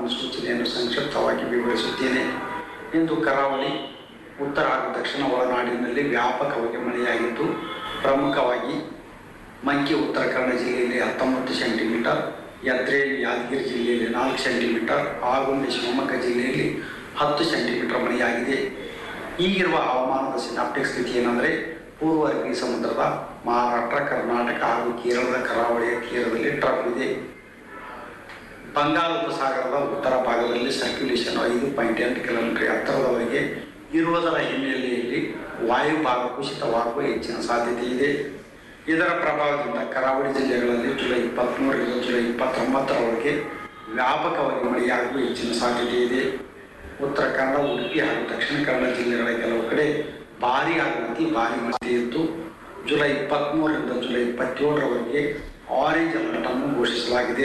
ಮುನ್ಸೂಚನೆಯನ್ನು ಸಂಕ್ಷಿಪ್ತವಾಗಿ ವಿವರಿಸುತ್ತೇನೆ ಇಂದು ಕರಾವಳಿ ಉತ್ತರ ಹಾಗೂ ದಕ್ಷಿಣ ಒಳನಾಡಿನಲ್ಲಿ ವ್ಯಾಪಕವಾಗಿ ಮಳೆಯಾಗಿದ್ದು ಪ್ರಮುಖವಾಗಿ ಮಂಕಿ ಉತ್ತರ ಕನ್ನಡ ಜಿಲ್ಲೆಯಲ್ಲಿ ಹತ್ತೊಂಬತ್ತು ಸೆಂಟಿಮೀಟರ್ ಯದ್ರೆ ಯಾದಗಿರಿ ಜಿಲ್ಲೆಯಲ್ಲಿ ನಾಲ್ಕು ಸೆಂಟಿಮೀಟರ್ ಆಗುಂಬೆ ಶಿವಮೊಗ್ಗ ಜಿಲ್ಲೆಯಲ್ಲಿ ಹತ್ತು ಸೆಂಟಿಮೀಟರ್ ಮಳೆಯಾಗಿದೆ ಈಗಿರುವ ಹವಾಮಾನದ ಸಿನಾಪ್ಟಿಕ್ ಸ್ಥಿತಿ ಏನಂದರೆ ಪೂರ್ವ ಅರಬ್ಬಿ ಸಮುದ್ರದ ಮಹಾರಾಷ್ಟ್ರ ಕರ್ನಾಟಕ ಹಾಗೂ ಕೇರಳದ ಕರಾವಳಿಯ ತೀರದಲ್ಲಿ ಟ್ರಫ್ ಇದೆ ಬಂಗಾಳ ಉಪಸಾಗರದ ಉತ್ತರ ಭಾಗದಲ್ಲಿ ಸರ್ಕ್ಯುಲೇಷನ್ ಐದು ಪಾಯಿಂಟ್ ಎಂಟು ಕಿಲೋಮೀಟರ್ ಎತ್ತರದವರೆಗೆ ಇರುವುದರ ಹಿನ್ನೆಲೆಯಲ್ಲಿ ವಾಯು ಭಾಗ ಕುಸಿತವಾಗುವ ಹೆಚ್ಚಿನ ಸಾಧ್ಯತೆ ಇದೆ ಇದರ ಪ್ರಭಾವದಿಂದ ಕರಾವಳಿ ಜಿಲ್ಲೆಗಳಲ್ಲಿ ಜುಲೈ ಇಪ್ಪತ್ತ್ಮೂರರಿಂದ ಜುಲೈ ಇಪ್ಪತ್ತೊಂಬತ್ತರವರೆಗೆ ವ್ಯಾಪಕವಾಗಿ ಮಳೆಯಾಗುವ ಹೆಚ್ಚಿನ ಸಾಧ್ಯತೆ ಇದೆ ಉತ್ತರ ಕನ್ನಡ ಉಡುಪಿ ಹಾಗೂ ದಕ್ಷಿಣ ಕನ್ನಡ ಜಿಲ್ಲೆಗಳ ಕೆಲವು ಕಡೆ ಭಾರಿ ಹಾಗೂ ಅತಿ ಭಾರಿ ಮಳೆ ಇದ್ದು ಜುಲೈ ಇಪ್ಪತ್ತ್ಮೂರರಿಂದ ಜುಲೈ ಇಪ್ಪತ್ತೇಳರವರೆಗೆ ಆರೆಂಜ್ ಅಲರ್ಟ್ ಅನ್ನು ಘೋಷಿಸಲಾಗಿದೆ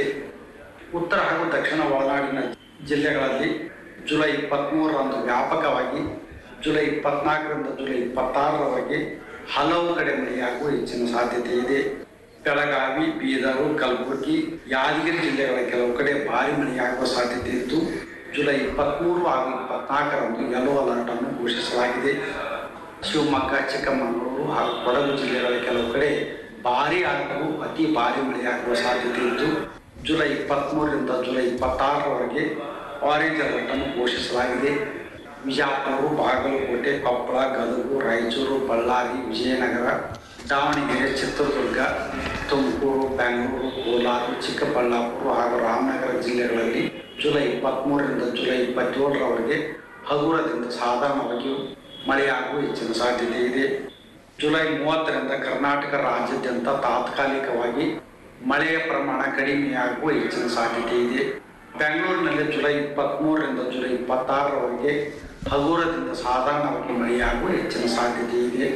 ಉತ್ತರ ಹಾಗೂ ದಕ್ಷಿಣ ಒಳನಾಡಿನ ಜಿಲ್ಲೆಗಳಲ್ಲಿ ಜುಲೈ ಇಪ್ಪತ್ತ್ಮೂರರಂದು ವ್ಯಾಪಕವಾಗಿ ಜುಲೈ ಇಪ್ಪತ್ನಾಲ್ಕರಿಂದ ಜುಲೈ ಇಪ್ಪತ್ತಾರರವರೆಗೆ ಹಲವು ಕಡೆ ಮಳೆಯಾಗುವ ಹೆಚ್ಚಿನ ಸಾಧ್ಯತೆ ಇದೆ ಬೆಳಗಾವಿ ಬೀದರು ಕಲಬುರಗಿ ಯಾದಗಿರಿ ಜಿಲ್ಲೆಗಳ ಕೆಲವು ಕಡೆ ಭಾರಿ ಮಳೆಯಾಗುವ ಸಾಧ್ಯತೆ ಇದ್ದು ಜುಲೈ ಇಪ್ಪತ್ತ್ಮೂರು ಹಾಗೂ ಇಪ್ಪತ್ನಾಲ್ಕರಂದು ಯೆಲ್ಲೋ ಅಲರ್ಟ್ ಅನ್ನು ಘೋಷಿಸಲಾಗಿದೆ ಶಿವಮೊಗ್ಗ ಚಿಕ್ಕಮಗಳೂರು ಹಾಗೂ ಕೊಡಗು ಜಿಲ್ಲೆಗಳ ಕೆಲವು ಕಡೆ ಭಾರಿ ಹಾಗೂ ಅತಿ ಭಾರಿ ಮಳೆಯಾಗುವ ಸಾಧ್ಯತೆ ಇದ್ದು ಜುಲೈ ಇಪ್ಪತ್ತ್ಮೂರರಿಂದ ಜುಲೈ ಇಪ್ಪತ್ತಾರರವರೆಗೆ ಆರೆಂಜ್ ಅಲರ್ಟ್ ಅನ್ನು ಘೋಷಿಸಲಾಗಿದೆ ವಿಜಯಪುರ ಬಾಗಲಕೋಟೆ ಕೊಪ್ಪಳ ಗದಗು ರಾಯಚೂರು ಬಳ್ಳಾರಿ ವಿಜಯನಗರ ದಾವಣಗೆರೆ ಚಿತ್ರದುರ್ಗ ತುಮಕೂರು ಬೆಂಗಳೂರು ಕೋಲಾರ ಚಿಕ್ಕಬಳ್ಳಾಪುರ ಹಾಗೂ ರಾಮನಗರ ಜಿಲ್ಲೆಗಳಲ್ಲಿ ಜುಲೈ ಇಪ್ಪತ್ತ್ಮೂರರಿಂದ ಜುಲೈ ಇಪ್ಪತ್ತೇಳರವರೆಗೆ ಹಗುರದಿಂದ ಸಾಧಾರಣವಾಗಿ ಮಳೆಯಾಗುವ ಹೆಚ್ಚಿನ ಸಾಧ್ಯತೆ ಇದೆ ಜುಲೈ ಮೂವತ್ತರಿಂದ ಕರ್ನಾಟಕ ರಾಜ್ಯಾದ್ಯಂತ ತಾತ್ಕಾಲಿಕವಾಗಿ ಮಳೆಯ ಪ್ರಮಾಣ ಕಡಿಮೆಯಾಗುವ ಹೆಚ್ಚಿನ ಸಾಧ್ಯತೆ ಇದೆ ಬೆಂಗಳೂರಿನಲ್ಲಿ ಜುಲೈ ಇಪ್ಪತ್ತ್ಮೂರರಿಂದ ಜುಲೈ ಇಪ್ಪತ್ತಾರರವರೆಗೆ ಹಗುರದಿಂದ ಸಾಧಾರಣವಾಗಿ ಮಳೆಯಾಗುವ ಹೆಚ್ಚಿನ ಸಾಧ್ಯತೆ ಇದೆ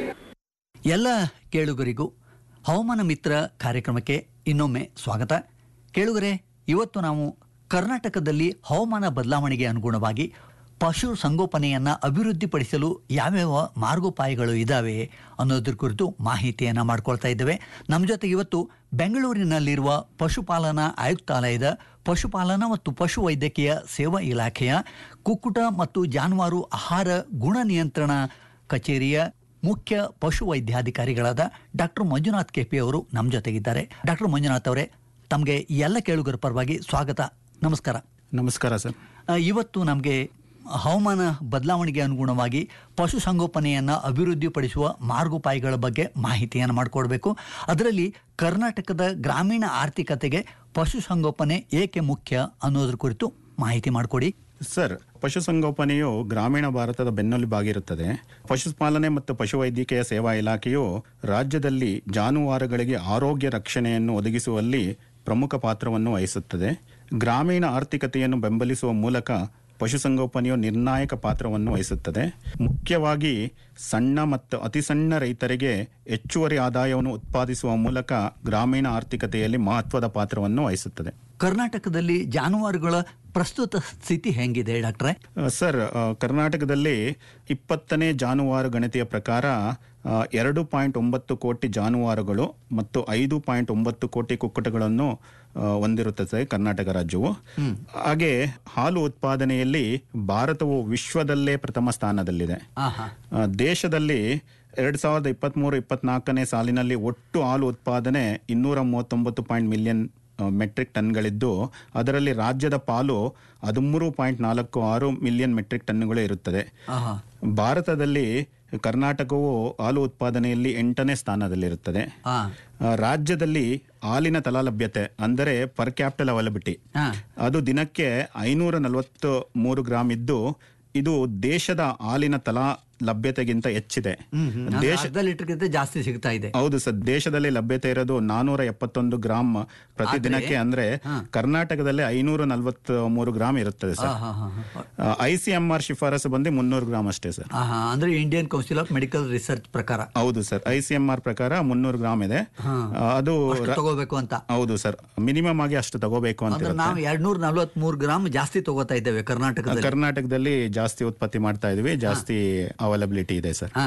ಎಲ್ಲ ಕೇಳುಗರಿಗೂ ಹವಾಮಾನ ಮಿತ್ರ ಕಾರ್ಯಕ್ರಮಕ್ಕೆ ಇನ್ನೊಮ್ಮೆ ಸ್ವಾಗತ ಕೇಳುಗರೆ ಇವತ್ತು ನಾವು ಕರ್ನಾಟಕದಲ್ಲಿ ಹವಾಮಾನ ಬದಲಾವಣೆಗೆ ಅನುಗುಣವಾಗಿ ಪಶು ಸಂಗೋಪನೆಯನ್ನು ಅಭಿವೃದ್ಧಿಪಡಿಸಲು ಯಾವ್ಯಾವ ಮಾರ್ಗೋಪಾಯಗಳು ಇದ್ದಾವೆ ಅನ್ನೋದ್ರ ಕುರಿತು ಮಾಹಿತಿಯನ್ನು ಮಾಡ್ಕೊಳ್ತಾ ಇದ್ದೇವೆ ನಮ್ಮ ಜೊತೆಗೆ ಇವತ್ತು ಬೆಂಗಳೂರಿನಲ್ಲಿರುವ ಪಶುಪಾಲನಾ ಆಯುಕ್ತಾಲಯದ ಪಶುಪಾಲನಾ ಮತ್ತು ಪಶು ವೈದ್ಯಕೀಯ ಸೇವಾ ಇಲಾಖೆಯ ಕುಕ್ಕುಟ ಮತ್ತು ಜಾನುವಾರು ಆಹಾರ ಗುಣ ನಿಯಂತ್ರಣ ಕಚೇರಿಯ ಮುಖ್ಯ ಪಶು ವೈದ್ಯಾಧಿಕಾರಿಗಳಾದ ಡಾಕ್ಟರ್ ಮಂಜುನಾಥ್ ಕೆಪಿ ಅವರು ನಮ್ಮ ಜೊತೆಗಿದ್ದಾರೆ ಡಾಕ್ಟರ್ ಮಂಜುನಾಥ್ ಅವರೇ ತಮಗೆ ಎಲ್ಲ ಕೇಳುಗರ ಪರವಾಗಿ ಸ್ವಾಗತ ನಮಸ್ಕಾರ ನಮಸ್ಕಾರ ಸರ್ ಆ, ಇವತ್ತು ನಮಗೆ ಹವಾಮಾನ ಬದಲಾವಣೆಗೆ ಅನುಗುಣವಾಗಿ ಪಶು ಸಂಗೋಪನೆಯನ್ನು ಅಭಿವೃದ್ಧಿಪಡಿಸುವ ಮಾರ್ಗೋಪಾಯಗಳ ಬಗ್ಗೆ ಮಾಹಿತಿಯನ್ನು ಮಾಡಿಕೊಡ್ಬೇಕು ಅದರಲ್ಲಿ ಕರ್ನಾಟಕದ ಗ್ರಾಮೀಣ ಆರ್ಥಿಕತೆಗೆ ಪಶು ಸಂಗೋಪನೆ ಏಕೆ ಮುಖ್ಯ ಅನ್ನೋದ್ರ ಕುರಿತು ಮಾಹಿತಿ ಮಾಡಿಕೊಡಿ ಸರ್ ಪಶುಸಂಗೋಪನೆಯು ಗ್ರಾಮೀಣ ಭಾರತದ ಬೆನ್ನೆಲುಬಾಗಿರುತ್ತದೆ ಪಶುಪಾಲನೆ ಮತ್ತು ಪಶುವೈದ್ಯಕೀಯ ಸೇವಾ ಇಲಾಖೆಯು ರಾಜ್ಯದಲ್ಲಿ ಜಾನುವಾರುಗಳಿಗೆ ಆರೋಗ್ಯ ರಕ್ಷಣೆಯನ್ನು ಒದಗಿಸುವಲ್ಲಿ ಪ್ರಮುಖ ಪಾತ್ರವನ್ನು ವಹಿಸುತ್ತದೆ ಗ್ರಾಮೀಣ ಆರ್ಥಿಕತೆಯನ್ನು ಬೆಂಬಲಿಸುವ ಮೂಲಕ ಪಶುಸಂಗೋಪನೆಯು ನಿರ್ಣಾಯಕ ಪಾತ್ರವನ್ನು ವಹಿಸುತ್ತದೆ ಮುಖ್ಯವಾಗಿ ಸಣ್ಣ ಮತ್ತು ಅತಿ ಸಣ್ಣ ರೈತರಿಗೆ ಹೆಚ್ಚುವರಿ ಆದಾಯವನ್ನು ಉತ್ಪಾದಿಸುವ ಮೂಲಕ ಗ್ರಾಮೀಣ ಆರ್ಥಿಕತೆಯಲ್ಲಿ ಮಹತ್ವದ ಪಾತ್ರವನ್ನು ವಹಿಸುತ್ತದೆ ಕರ್ನಾಟಕದಲ್ಲಿ ಜಾನುವಾರುಗಳ ಪ್ರಸ್ತುತ ಸ್ಥಿತಿ ಹೆಂಗಿದೆ ಡಾಕ್ಟ್ರೆ ಆ, ಸರ್ ಆ, ಕರ್ನಾಟಕದಲ್ಲಿ ಇಪ್ಪತ್ತನೇ ಜಾನುವಾರು ಗಣತಿಯ ಪ್ರಕಾರ ಆ, ಎರಡು ಪಾಯಿಂಟ್ ಒಂಬತ್ತು ಕೋಟಿ ಜಾನುವಾರುಗಳು ಮತ್ತು ಐದು ಪಾಯಿಂಟ್ ಒಂಬತ್ತು ಕೋಟಿ ಕುಕ್ಕುಟಗಳನ್ನು ಆ, ಹೊಂದಿರುತ್ತದೆ ಕರ್ನಾಟಕ ರಾಜ್ಯವು ಹಾಗೆ ಹಾಲು ಉತ್ಪಾದನೆಯಲ್ಲಿ ಭಾರತವು ವಿಶ್ವದಲ್ಲೇ ಪ್ರಥಮ ಸ್ಥಾನದಲ್ಲಿದೆ ಆಹಾ ಆ, ದೇಶದಲ್ಲಿ ಎರಡು ಸಾವಿರದ ಇಪ್ಪತ್ತ್ಮೂರು ಇಪ್ಪತ್ನಾಲ್ಕನೇ ಸಾಲಿನಲ್ಲಿ ಒಟ್ಟು ಹಾಲು ಉತ್ಪಾದನೆ ಇನ್ನೂರ ಮೂವತ್ತೊಂಬತ್ತು ಪಾಯಿಂಟ್ ಮಿಲಿಯನ್ ಆ, ಮೆಟ್ರಿಕ್ ಟನ್ಗಳಿದ್ದು ಅದರಲ್ಲಿ ರಾಜ್ಯದ ಪಾಲು ಹದಿಮೂರು ಪಾಯಿಂಟ್ ನಾಲ್ಕು ಆರು ಮಿಲಿಯನ್ ಮೆಟ್ರಿಕ್ ಟನ್ಗಳು ಇರುತ್ತದೆ ಆಹಾ ಭಾರತದಲ್ಲಿ ಕರ್ನಾಟಕವು ಹಾಲು ಉತ್ಪಾದನೆಯಲ್ಲಿ ಎಂಟನೇ ಸ್ಥಾನದಲ್ಲಿರುತ್ತದೆ ಆ ಆ, ರಾಜ್ಯದಲ್ಲಿ ಹಾಲಿನ ತಲಾಲಭ್ಯತೆ ಅಂದರೆ ಪರ್ ಕ್ಯಾಪಿಟಲ್ ಅವೈಲಬಿಲಿಟಿ ಆ ಅದು ದಿನಕ್ಕೆ ಐನೂರ ನಲವತ್ತು ಮೂರು ಗ್ರಾಮ್ ಇದ್ದು ಇದು ದೇಶದ ಹಾಲಿನ ತಲಾ ಲಭ್ಯತೆಗಿಂತ ಹೆಚ್ಚಿದೆ ಹ್ಮ್ ಹ್ಮ್. ಅಂದ್ರೆ ದೇಶ ಅರ್ಧ ಲೀಟರ್ಗಿಂತ ಜಾಸ್ತಿ ಸಿಗ್ತಾ ಇದೆ ಹೌದು ಸರ್ ದೇಶದಲ್ಲಿ ಲಭ್ಯತೆ ಇರೋದು ನಾನೂರ ಎಪ್ಪತ್ತೊಂದು ಗ್ರಾಮ್ ಪ್ರತಿ ದಿನಕ್ಕೆ ಅಂದ್ರೆ ಕರ್ನಾಟಕದಲ್ಲಿ ಐನೂರ ನಲವತ್ತ್ ಮೂರು ಗ್ರಾಮ್ ಇರುತ್ತದೆ ಸರ್ ಆಹಾ, ಹಾ, ಹಾ. ಐ ಸಿ ಎಂ ಆರ್ ಶಿಫಾರಸು ಬಂದು ಮುನ್ನೂರು ಗ್ರಾಮ್ ಅಷ್ಟೇ ಸರ್ ಆಹಾ, ಅಂದ್ರೆ Indian council of medical research ಪ್ರಕಾರ ಹೌದು sir I C M R ಪ್ರಕಾರ ಮುನ್ನೂರು ಗ್ರಾಮ್ ಇದೆ ಹಾ. ಆ, ಅದು ಅಷ್ಟು ರ- ತಗೋಬೇಕು ಅಂತ ಹೌದು ಸರ್ ಮಿನಿಮಮ್ ಆಗಿ ಅಷ್ಟು ತಗೋಬೇಕು ಅಂತ ಅಂದ್ರೆ ಇರುತ್ತೆ. ನಾವು ಎರಡ್ನೂರ ನಲ್ವತ್ ಮೂರು ಗ್ರಾಮ್ ಜಾಸ್ತಿ ತಗೋತಾ ಇದ್ದೇವೆ ಕರ್ನಾಟಕದಲ್ಲಿ ಕರ್ನಾಟಕದಲ್ಲಿ ಜಾಸ್ತಿ ಉತ್ಪತ್ತಿ ಮಾಡ್ತಾ ಇದೀವಿ ಜಾಸ್ತಿ ಅವೈಲಬಿಲಿಟಿ ಇದೆ ಸರ್ ಹಾ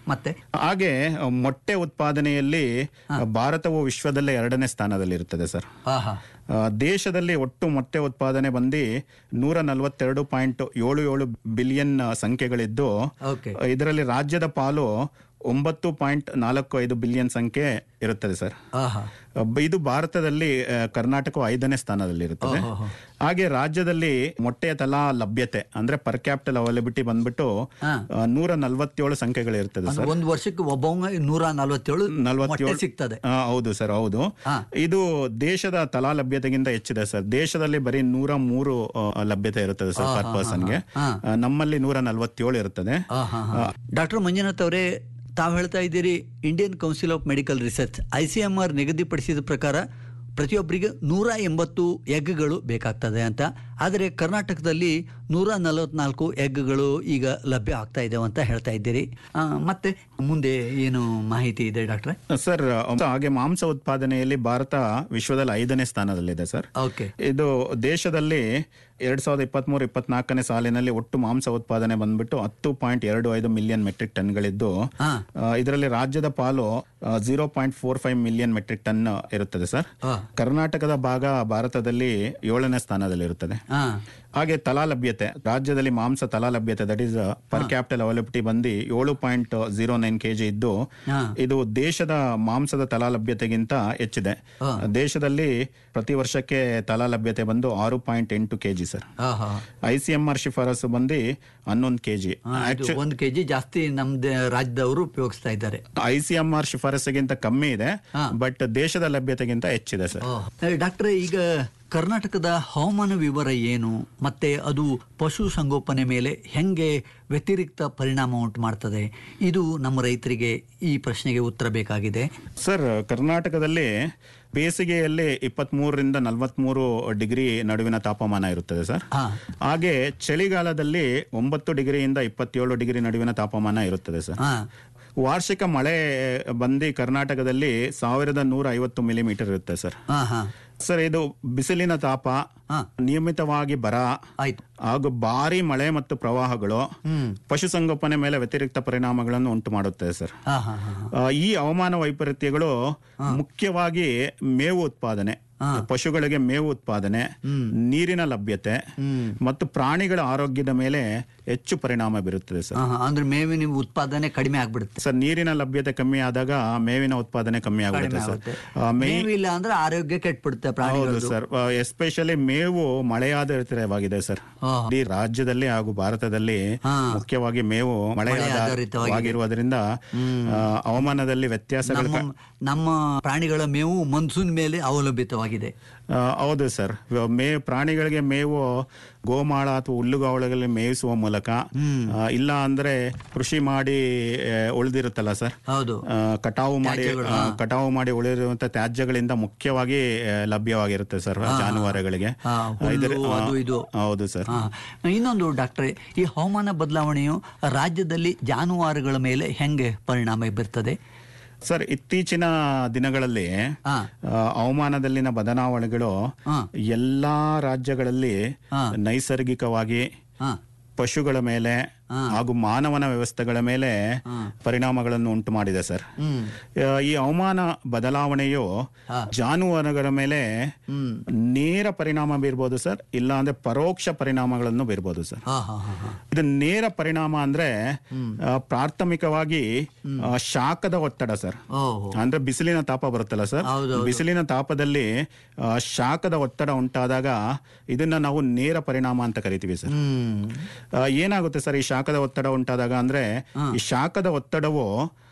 ಮತ್ತೆ ಹಾಗೆ ಆ, ಮೊಟ್ಟೆ ಉತ್ಪಾದನೆಯಲ್ಲಿ ಭಾರತವು ವಿಶ್ವದಲ್ಲೇ ಎರಡನೇ ಸ್ಥಾನದಲ್ಲಿರುತ್ತದೆ ಸರ್ ಆಹಾ ಆ, ದೇಶದಲ್ಲಿ ಒಟ್ಟು ಮೊಟ್ಟೆ ಉತ್ಪಾದನೆ ಬಂದು ನೂರ ನಲವತ್ತೆರಡು ಪಾಯಿಂಟ್ ಏಳು ಏಳು ಬಿಲಿಯನ್ ಸಂಖ್ಯೆಗಳಿದ್ದು ಓಕೆ ಇದರಲ್ಲಿ ರಾಜ್ಯದ ಪಾಲು ಒಂಬತ್ತು ಪಾಯಿಂಟ್ ನಾಲ್ಕು ಐದು ಬಿಲಿಯನ್ ಸಂಖ್ಯೆ ಇರುತ್ತದೆ ಸರ್ ಆಹಾ ಬ- ಇದು ಭಾರತದಲ್ಲಿ ಆ, ಕರ್ನಾಟಕವು ಐದನೇ ಸ್ಥಾನದಲ್ಲಿ ಇರುತ್ತದೆ ಓಹೋ. ಹಾಗೆ ರಾಜ್ಯದಲ್ಲಿ ಮೊಟ್ಟೆಯ ತಲಾ ಲಭ್ಯತೆ ಅಂದ್ರೆ ಪರ್ ಕ್ಯಾಪಿಟಲ್ ಅವೈಲಬಿಲಿಟಿ ಬಂದ್ಬಿಟ್ಟು ಹಾ. ಆ, ನೂರ ನಲವತ್ತೇಳು ಸಂಖ್ಯೆಗಳು ಇರ್ತದೆ ಅಂದ್ರೆ ಸರ್ ಒಂದು ವರ್ಷಕ್ಕೆ ಒಬ್ಬವಂಗ ನೂರ ನಲವತ್ತೇಳು ಮೊಟ್ಟೆ ನಲವತ್ತೇಳು ಸಿಗ್ತದೆ ಆ, ಹೌದು ಸರ್ ಹೌದು ಹಾ. ಇದು ದೇಶದ ತಲಾ ಲಭ್ಯತೆಗಿಂತ ಹೆಚ್ಚಿದೆ ಸರ್ ದೇಶದಲ್ಲಿ ಬರೀ ನೂರ ಮೂರು ಆ, ಲಭ್ಯತೆ ಇರುತ್ತದೆ ಸರ್ ಪರ್ ಪರ್ಸನ್ಗೆ ಹಾ. ನಮ್ಮಲ್ಲಿ ನೂರ ನಲವತ್ತೇಳು ಇರುತ್ತದೆ ಡಾಕ್ಟರ್ ಮಂಜುನಾಥ್ ಅವರೇ ತಾವು ಹೇಳ್ತಾ ಇದ್ದೀರಿ Indian council of medical research I C M R ನಿಗದಿಪಡಿಸಿದ ಪ್ರಕಾರ ಪ್ರತಿಯೊಬ್ಬರಿಗೆ ನೂರ ಎಂಬತ್ತು ಎಗ್ಗಳು ಬೇಕಾಗ್ತದೆ ಅಂತ ಆದರೆ ಕರ್ನಾಟಕದಲ್ಲಿ ನೂರ ನಲವತ್ನಾಲ್ಕು ಎಗ್ಗಳು ಈಗ ಲಭ್ಯ ಆಗ್ತಾ ಇದ್ದಾವೆ ಅಂತ ಹೇಳ್ತಾ ಇದ್ದೀರಿ ಆ, ಮತ್ತೆ ಮುಂದೆ ಏನು ಮಾಹಿತಿ ಇದೆ ಡಾಕ್ಟ್ರೆ ಸರ್ ಹಾಗೆ ಮಾಂಸ ಉತ್ಪಾದನೆಯಲ್ಲಿ ಭಾರತ ವಿಶ್ವದಲ್ಲಿ ಐದನೇ ಸ್ಥಾನದಲ್ಲಿದೆ ಸರ್ ಓಕೆ ಇದು ದೇಶದಲ್ಲಿ ಎರಡ್ ಸಾವಿರದ ಇಪ್ಪತ್ಮೂರು ಇಪ್ಪತ್ನಾಲ್ಕನೇ ಸಾಲಿನಲ್ಲಿ ಒಟ್ಟು ಮಾಂಸ ಉತ್ಪಾದನೆ ಬಂದ್ಬಿಟ್ಟು ಹತ್ತು ಪಾಯಿಂಟ್ ಎರಡು ಐದು ಮಿಲಿಯನ್ ಮೆಟ್ರಿಕ್ ಟನ್ಗಳಿದ್ದು ಹಾ. ಆ, ಇದರಲ್ಲಿ ರಾಜ್ಯದ ಪಾಲು zero point four five million metric ton ಇರುತ್ತದೆ ಸರ್ ಹಾ. ಕರ್ನಾಟಕದ ಭಾಗ ಭಾರತದಲ್ಲಿ ಏಳನೇ ಸ್ಥಾನದಲ್ಲಿರುತ್ತದೆ ಹಾ ಹಾಗೆ ತಲಾ ಲಭ್ಯತೆ ರಾಜ್ಯದಲ್ಲಿ ಮಾಂಸ ತಲಾ ಲಭ್ಯತೆ that is per capital availability ಬಂದು ಏಳು ಪಾಯಿಂಟ್ ಜೀರೋ ನೈನ್ ಕೆಜಿ ಇದ್ದು ಹಾ. ಇದು ದೇಶದ ಮಾಂಸದ ತಲಾ ಲಭ್ಯತೆಗಿಂತ ಹೆಚ್ಚಿದೆ ಹಾ. ದೇಶದಲ್ಲಿ ಪ್ರತಿ ವರ್ಷಕ್ಕೆ ತಲಾ ಲಭ್ಯತೆ ಬಂದು ಆರು ಪಾಯಿಂಟ್ ಎಂಟು ಕೆಜಿ ಸರ್ ಹಾ ಹಾ ಐ ಸಿ ಎಂ ಆರ್ ಶಿಫಾರಸು ಬಂದು ಹನ್ನೊಂದು ಕೆಜಿ ಇದು ಒಂದು ಕೆಜಿ ಜಾಸ್ತಿ ನಮ್ದು ರಾಜ್ಯದವರು ಉಪಯೋಗಿಸ್ತಾ ಇದ್ದಾರೆ ಐ ಸಿ ಎಂ ಆರ್ ಶಿಫಾರಸ್ಸಿಗಿಂತ ಕಮ್ಮಿ ಇದೆ ಹಾ. ಬಟ್ ದೇಶದ ಲಭ್ಯತೆಗಿಂತ ಹೆಚ್ಚಿದೆ ಸರ್ ಡಾಕ್ಟ್ರೆ ಈಗ ಕರ್ನಾಟಕದ ಹವಾಮಾನ ವಿವರ ಏನು ಮತ್ತೆ ಅದು ಪಶು ಸಂಗೋಪನೆ ಮೇಲೆ ಹೆಂಗೆ ವ್ಯತಿರಿಕ್ತ ಪರಿಣಾಮ ಉಂಟು ಮಾಡ್ತದೆ ಇದು ನಮ್ಮ ರೈತರಿಗೆ ಈ ಪ್ರಶ್ನೆಗೆ ಉತ್ತರ ಬೇಕಾಗಿದೆ ಸರ್ ಕರ್ನಾಟಕದಲ್ಲಿ ಬೇಸಿಗೆಯಲ್ಲಿ ಇಪ್ಪತ್ಮೂರರಿಂದ ನಲವತ್ಮೂರು ಡಿಗ್ರಿ ನಡುವಿನ ತಾಪಮಾನ ಇರುತ್ತದೆ ಸರ್ ಹಾ ಹಾಗೆ ಚಳಿಗಾಲದಲ್ಲಿ ಒಂಬತ್ತು ಡಿಗ್ರಿಯಿಂದ ಇಪ್ಪತ್ತೇಳು ಡಿಗ್ರಿ ನಡುವಿನ ತಾಪಮಾನ ಇರುತ್ತದೆ ಸರ್ ಹಾ ವಾರ್ಷಿಕ ಮಳೆ ಬಂದು ಕರ್ನಾಟಕದಲ್ಲಿ ಸಾವಿರದ ನೂರ ಐವತ್ತು ಮಿಲಿಮೀಟರ್ ಇರುತ್ತೆ ಸರ್ ಹಾ ಹಾ ಸರ್ ಇದು ಬಿಸಿಲಿನ ತಾಪ ಹಾ ನಿಯಮಿತವಾಗಿ ಬರ ಆಯ್ತು ಹಾಗೂ ಭಾರಿ ಮಳೆ ಮತ್ತು ಪ್ರವಾಹಗಳು ಹ್ಮ್ ಪಶುಸಂಗೋಪನೆ ಮೇಲೆ ವ್ಯತಿರಿಕ್ತ ಪರಿಣಾಮಗಳನ್ನು ಉಂಟು ಮಾಡುತ್ತದೆ ಸರ್ ಹಾ ಹಾ ಹಾ ಹಾ. ಆ, ಈ ಹವಾಮಾನ ವೈಪರೀತ್ಯಗಳು ಮುಖ್ಯವಾಗಿ ಮೇವು ಉತ್ಪಾದನೆ ಪಶುಗಳಿಗೆ ಮೇವು ಉತ್ಪಾದನೆ ನೀರಿನ ಲಭ್ಯತೆ ಹ್ಮ್ ಮತ್ತು ಪ್ರಾಣಿಗಳ ಆರೋಗ್ಯದ ಮೇಲೆ ಹೆಚ್ಚು ಪರಿಣಾಮ ಬೀರುತ್ತದೆ ಸರ್ ಹಾ ಹಾ ಅಂದ್ರೆ ಮೇವಿನ ಉತ್ಪಾದನೆ ಕಡಿಮೆ ಆಗ್ಬಿಡುತ್ತೆ ಸರ್ ನೀರಿನ ಲಭ್ಯತೆ ಕಮ್ಮಿ ಆದಾಗ ಮೇವಿನ ಉತ್ಪಾದನೆ ಕಮ್ಮಿ ಆಗುತ್ತೆ ಸರ್ ಆಗುತ್ತೆ ಆ, ಮೇ ಮೇವಿಲ್ಲ ಅಂದ್ರೆ ಆರೋಗ್ಯ ಕೆಟ್ಬಿಡುತ್ತೆ ಹೌದು ಪ್ರಾಣಿಗಳು ಸರ್ ಎಸ್ಪೆಷಲಿ ಮೇವು ಮಳೆಯಾಧಾರಿತವಾಗಿದೆ ಸರ್ ಹಾ. ಇಡೀ ರಾಜ್ಯದಲ್ಲಿ ಹಾಗೂ ಭಾರತದಲ್ಲಿ ಹಾ. ಮುಖ್ಯವಾಗಿ ಮೇವು ಮಳೆಯಾಧಾರಿತವಾಗಿರುವುದರಿಂದ ಆ, ಹವಾಮಾನದಲ್ಲಿ ವ್ಯತ್ಯಾಸಗಳು ನಮ್ಮ ನಮ್ಮ ಪ್ರಾಣಿಗಳ ಮೇವು ಮನ್ಸೂನ್ ಮೇಲೆ ಅವಲಂಬಿತವಾಗಿದೆ ಆ, ಹೌದು ಸರ್ ಇವ- ಮೇ ಪ್ರಾಣಿಗಳಿಗೆ ಮೇವು ಗೋಮಾಳ ಅಥವಾ ಹುಲ್ಲುಗಾವಲಗಳಲ್ಲಿ ಮೇಯಿಸುವ ಮೂಲಕ ಆ, ಇಲ್ಲ ಅಂದ್ರೆ ಕೃಷಿ ಮಾಡಿ ಆ, ಉಳಿದಿರುತ್ತಲ್ಲ ಸರ್ ಹೌದು ಆ, ಕಟಾವು ಮಾಡಿ ಆ, ಕಟಾವು ಮಾಡಿ ಉಳಿದಿರುವಂತ ತ್ಯಾಜ್ಯಗಳಿಂದ ಮುಖ್ಯವಾಗಿ ಆ, ಲಭ್ಯವಾಗಿರುತ್ತೆ ಸರ್ ಜಾನುವಾರುಗಳಿಗೆ ಹಾ, ಹುಲ್ಲು, ಇದರ- ಆ, ಅದು ಇದು. ಹೌದು ಸರ್ ಹಾ. ಇನ್ನೊಂದು ಡಾಕ್ಟ್ರೆ ಈ ಹವಾಮಾನ ಬದಲಾವಣೆಯು ರಾಜ್ಯದಲ್ಲಿ ಜಾನುವಾರುಗಳ ಮೇಲೆ ಹೆಂಗೆ ಪರಿಣಾಮ ಬೀರ್ತದೆ ಸರ್ ಇತ್ತೀಚಿನ ದಿನಗಳಲ್ಲಿ ಹಾ ಆ, ಹವಾಮಾನದಲ್ಲಿನ ಬದಲಾವಣೆಗಳು ಹಾ ಎಲ್ಲಾ ರಾಜ್ಯಗಳಲ್ಲಿ ಹಾ. ನೈಸರ್ಗಿಕವಾಗಿ ಹಾ ಪಶುಗಳ ಮೇಲೆ ಹಾಗೂ ಮಾನವನ ವ್ಯವಸ್ಥೆಗಳ ಮೇಲೆ ಪರಿಣಾಮಗಳನ್ನು ಉಂಟು ಮಾಡಿದೆ ಸರ್ ಹ್ಮ್ ಆ, ಈ ಹವಾಮಾನ ಬದಲಾವಣೆಯು ಹಾ. ಜಾನುವಾರುಗಳ ಮೇಲೆ ಹ್ಮ್ ನೇರ ಪರಿಣಾಮ ಬೀರ್ಬೋದು ಸರ್ ಇಲ್ಲ ಅಂದ್ರೆ ಪರೋಕ್ಷ ಪರಿಣಾಮಗಳನ್ನು ಬೀರ್ಬೋದು ಸರ್ ಹಾ ಹಾ ಹಾ ಹಾ ಇದು ನೇರ ಪರಿಣಾಮ ಅಂದ್ರೆ ಆ, ಪ್ರಾಥಮಿಕವಾಗಿ ಆ, ಶಾಖದ ಒತ್ತಡ ಸರ್ ಓಹೋ ಅಂದ್ರೆ ಬಿಸಿಲಿನ ತಾಪ ಬರುತ್ತಲ್ಲ ಸರ್ ಹೌದು, ಬಿಸಿಲಿನ ತಾಪದಲ್ಲಿ ಆ, ಶಾಖದ ಒತ್ತಡ ಉಂಟಾದಾಗ ಇದನ್ನ ನಾವು ನೇರ ಪರಿಣಾಮ ಅಂತ ಕರಿತೀವಿ ಸರ್ ಹ್ಮ್ ಆ, ಏನಾಗುತ್ತೆ ಸರ್ ಈ ಶಾಖದ ಒತ್ತಡ ಉಂಟಾದಾಗ ಅಂದ್ರೆ ಈ ಶಾಖದ ಒತ್ತಡವು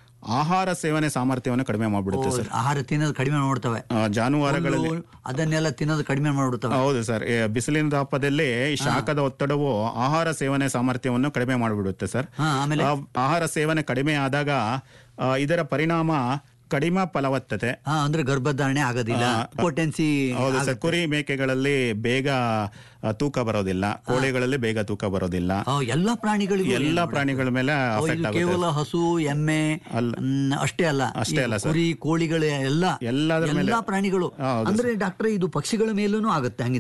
ಆಹಾರ ಸೇವನೆ ಸಾಮರ್ಥ್ಯವನ್ನು ಕಡಿಮೆ ಮಾಡ್ಬಿಡುತ್ತೆ ಸರ್ ಆಹಾರ ತಿನ್ನೋದು ಕಡಿಮೆ ಮಾಡ್ಬಿಡ್ತವೆ ಆ, ಜಾನುವಾರುಗಳಲ್ಲಿ ಹುಲ್ಲು, ಅದನ್ನೆಲ್ಲ ತಿನ್ನೋದು ಕಡಿಮೆ ಮಾಡ್ಬಿಡ್ತವೆ ಹೌದು ಸರ್ ಏ, ಬಿಸಿಲಿನ ತಾಪದಲ್ಲಿ ಈ ಶಾಖದ ಒತ್ತಡವು ಆಹಾರ ಸೇವನೆ ಸಾಮರ್ಥ್ಯವನ್ನು ಕಡಿಮೆ ಮಾಡಿಬಿಡುತ್ತೆ ಸರ್ ಹಾ ಆಮೇಲೆ ಆ, ಆಹಾರ ಸೇವನೆ ಕಡಿಮೆ ಆದಾಗ ಆ, ಇದರ ಪರಿಣಾಮ ಕಡಿಮೆ ಫಲವತ್ತತೆ ಹಾ ಅಂದ್ರೆ ಗರ್ಭಧಾರಣೆ ಆಗೋದಿಲ್ಲ ಪೊಟೆನ್ಸಿ ಹೌದು ಸರ್ ಕುರಿ ಮೇಕೆಗಳಲ್ಲಿ ಬೇಗ ಆ, ತೂಕ ಬರೋದಿಲ್ಲ ಕೋಳಿಗಳಲ್ಲಿ ಬೇಗ ತೂಕ ಬರೋದಿಲ್ಲ ಎಲ್ಲಾ ಪ್ರಾಣಿಗಳಿಗೂ ಎಲ್ಲಾ ಪ್ರಾಣಿಗಳ ಮೇಲೆ ಓ, ಅಫೆಕ್ಟ್ ಇದು ಆಗುತ್ತೆ ಕೇವಲ ಹಸು ಎಮ್ಮೆ ಅಲ್ಲ. ಮ್, ಅಷ್ಟೇ ಅಲ್ಲ ಅಷ್ಟೇ ಈ ಅಲ್ಲ ಸರ್. ಕುರಿ ಕೋಳಿಗಳು ಎಲ್ಲ ಎಲ್ಲದರ ಮೇಲೆ ಎಲ್ಲಾ ಪ್ರಾಣಿಗಳು ಹೌದು ಅಂದ್ರೆ ಡಾಕ್ಟರ್ ಇದು ಪಕ್ಷಿಗಳ ಮೇಲೂ ಆಗುತ್ತೆ ಹಂಗಿದ್ರೆ